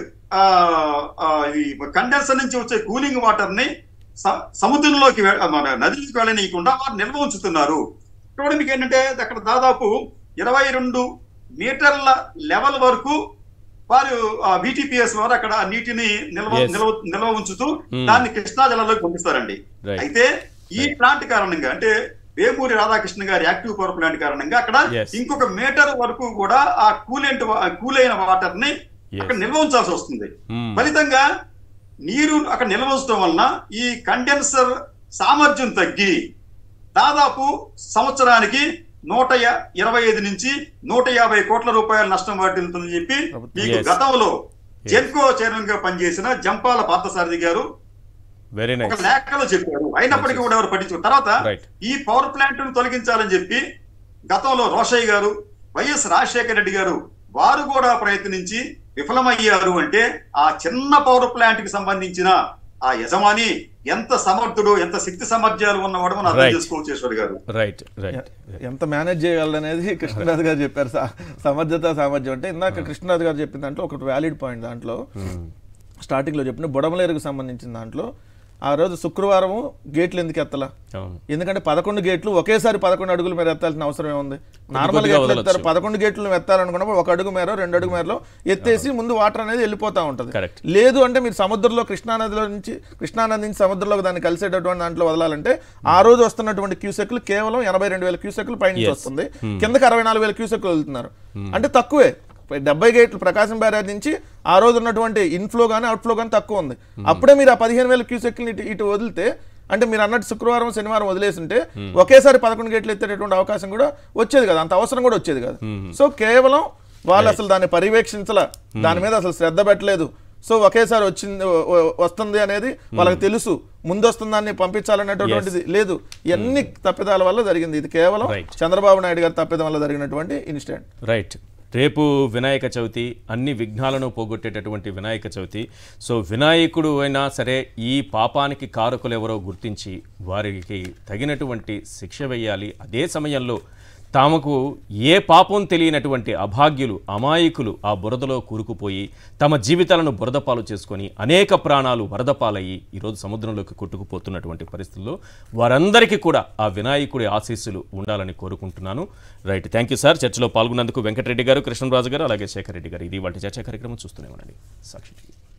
కండెన్సర్ నుంచి వచ్చే కూలింగ్ వాటర్ ని స- సముద్రంలోకి వె- మన నదిలోకి వెళ్ళనీయకుండా వారు నిల్వ ఉంచుతున్నారు ఇక్కడ మీకు ఏంటంటే అక్కడ దాదాపు ఇరవై రెండు మీటర్ల లెవెల్ వరకు వారు విటిపిఎస్ వారు అక్కడ ఆ నీటిని నిల్వ Yes. నిల్వ నిల్వ ఉంచుతూ Hmm. దాన్ని కృష్ణా జలాల్లోకి పంపిస్తారండి Right. అయితే ఈ ప్లాంట్ కారణంగా అంటే వేమూరి రాధాకృష్ణ గారి యాక్టివ్ పవర్ ప్లాంట్ కారణంగా అక్కడ Yes. ఇంకొక మీటర్ వరకు కూడా ఆ కూలెంట్ కూలైన వాటర్ ని Yes. అక్కడ నిల్వ ఉంచాల్సి వస్తుంది Hmm. ఫలితంగా నీరు అక్కడ నిల్వ ఉంచడం వలన ఈ కండెన్సర్ సామర్థ్యం తగ్గి దాదాపు సంవత్సరానికి నూట యా- ఇరవై ఐదు నుంచి నూట యాభై కోట్ల రూపాయల నష్టం వాటిల్తుందని చెప్పి మీకు Yes. గతంలో జెన్కో చైర్మన్ గా పనిచేసిన జంపాల పార్థసారథి గారు వెరీ ఒక నైస్ లేఖలో చెప్పారు అయినప్పటికీ కూడా ఎవరు పట్టించుకున్న తర్వాత Right. ఈ పవర్ ప్లాంట్ ను తొలగించాలని చెప్పి గతంలో రోషయ్య గారు వైఎస్ రాజశేఖర రెడ్డి గారు వారు కూడా ప్రయత్నించి విఫలమయ్యారు అంటే ఆ చిన్న పవర్ ప్లాంట్ కి సంబంధించిన ఆ యజమాని ఎంత సమర్థుడు ఎంత శక్తి సామర్థ్యాలు ఉన్నవాడు మనం అర్థం Right. చేసుకోవచ్చు ఈశ్వర్ గారు రైట్ రైట్ ఎంత మేనేజ్ చేయగలనేది కృష్ణరాజు గారు చెప్పారు సా- సమర్థత సామర్థ్యం అంటే ఇందాక కృష్ణరాజు గారు చెప్పిన దాంట్లో ఒకటి వ్యాలిడ్ పాయింట్ దాంట్లో స్టార్టింగ్ లో చెప్పిన బుడమలేరుకు సంబంధించిన దాంట్లో ఆ రోజు శుక్రవారము గేట్లు ఎందుకు ఎత్తలా అవును ఎందుకంటే పదకొండు గేట్లు ఒకేసారి పదకొండు అడుగుల మేర ఎత్తాల్సిన అవసరం ఏముంది నార్మల్ కొద్దిగా గా ఎట్లా వదలొచ్చు. ఎత్తారు పదకొండు గేట్లు ఎత్తాలనుకున్నప్పుడు ఒక అడుగు మేర రెండు అడుగు మేరలో ఎత్తేసి ముందు వాటర్ అనేది వెళ్ళిపోతా ఉంటది Correct. లేదు అంటే మీరు సముద్రంలో కృష్ణానదిలో నుంచి కృష్ణానది నుంచి సముద్రంలోకి దాన్ని కలిసేటటువంటి దాంట్లో వదలాలంటే ఆ రోజు వస్తున్నటువంటి క్యూసెక్లు కేవలం ఎనభై రెండు వేల క్యూసెక్లు పైనుంచి Yes. వస్తుంది కిందకి అరవై నాలుగు వేల క్యూసెక్లు వెళ్తున్నారు అంటే తక్కువే డెబ్బై గేట్లు ప్రకాశం బ్యారేజ్ నుంచి ఆ రోజు ఉన్నటువంటి ఇన్ఫ్లో కానీ అవుట్ఫ్లో కానీ తక్కువ ఉంది అప్పుడే మీరు ఆ పదిహేను వేల క్యూసెక్లు ఇటు ఇటు వదిలితే అంటే మీరు అన్నట్టు శుక్రవారం శనివారం వదిలేస్తుంటే ఒకేసారి పదకొండు గేట్లు ఎత్తేటటువంటి అవకాశం కూడా వచ్చేది కదా అంత అవసరం కూడా వచ్చేది కదా సో కేవలం వాళ్ళు అసలు దాన్ని పర్యవేక్షించల దాని మీద అసలు శ్రద్ధ పెట్టలేదు సో ఒకేసారి వచ్చింది వ- వ- వస్తుంది అనేది వాళ్ళకి తెలుసు ముందు వస్తుందాన్ని పంపించాలనేటటువంటిది లేదు ఇవన్నీ తప్పిదాల వల్ల జరిగింది ఇది కేవలం Right. చంద్రబాబు నాయుడు గారి తప్పిదం వల్ల జరిగినటువంటి ఇన్సిడెంట్ రైట్ రేపు వినాయక చవితి అన్ని విఘ్నాలను పోగొట్టేటటువంటి వినాయక చవితి సో వినాయకుడు అయినా సరే ఈ పాపానికి కారకులు ఎవరో గుర్తించి వారికి తగినటువంటి శిక్ష వేయాలి అదే సమయంలో తమకు ఏ పాపం తెలియనటువంటి అభాగ్యులు అమాయకులు ఆ బురదలో కూరుకుపోయి తమ జీవితాలను బురద పాలు చేసుకొని అనేక ప్రాణాలు వరద పాలయ్యి ఈరోజు సముద్రంలోకి కొట్టుకుపోతున్నటువంటి పరిస్థితుల్లో వారందరికీ కూడా ఆ వినాయకుడి ఆశీస్సులు ఉండాలని కోరుకుంటున్నాను రైట్ థ్యాంక్ యూ సార్ చర్చలో పాల్గొన్నందుకు వెంకటరెడ్డి గారు కృష్ణరాజు గారు అలాగే శేఖర్ రెడ్డి గారు ఇది వాటి చర్చా కార్యక్రమం చూస్తూనే ఉండండి సాక్షి టీవీ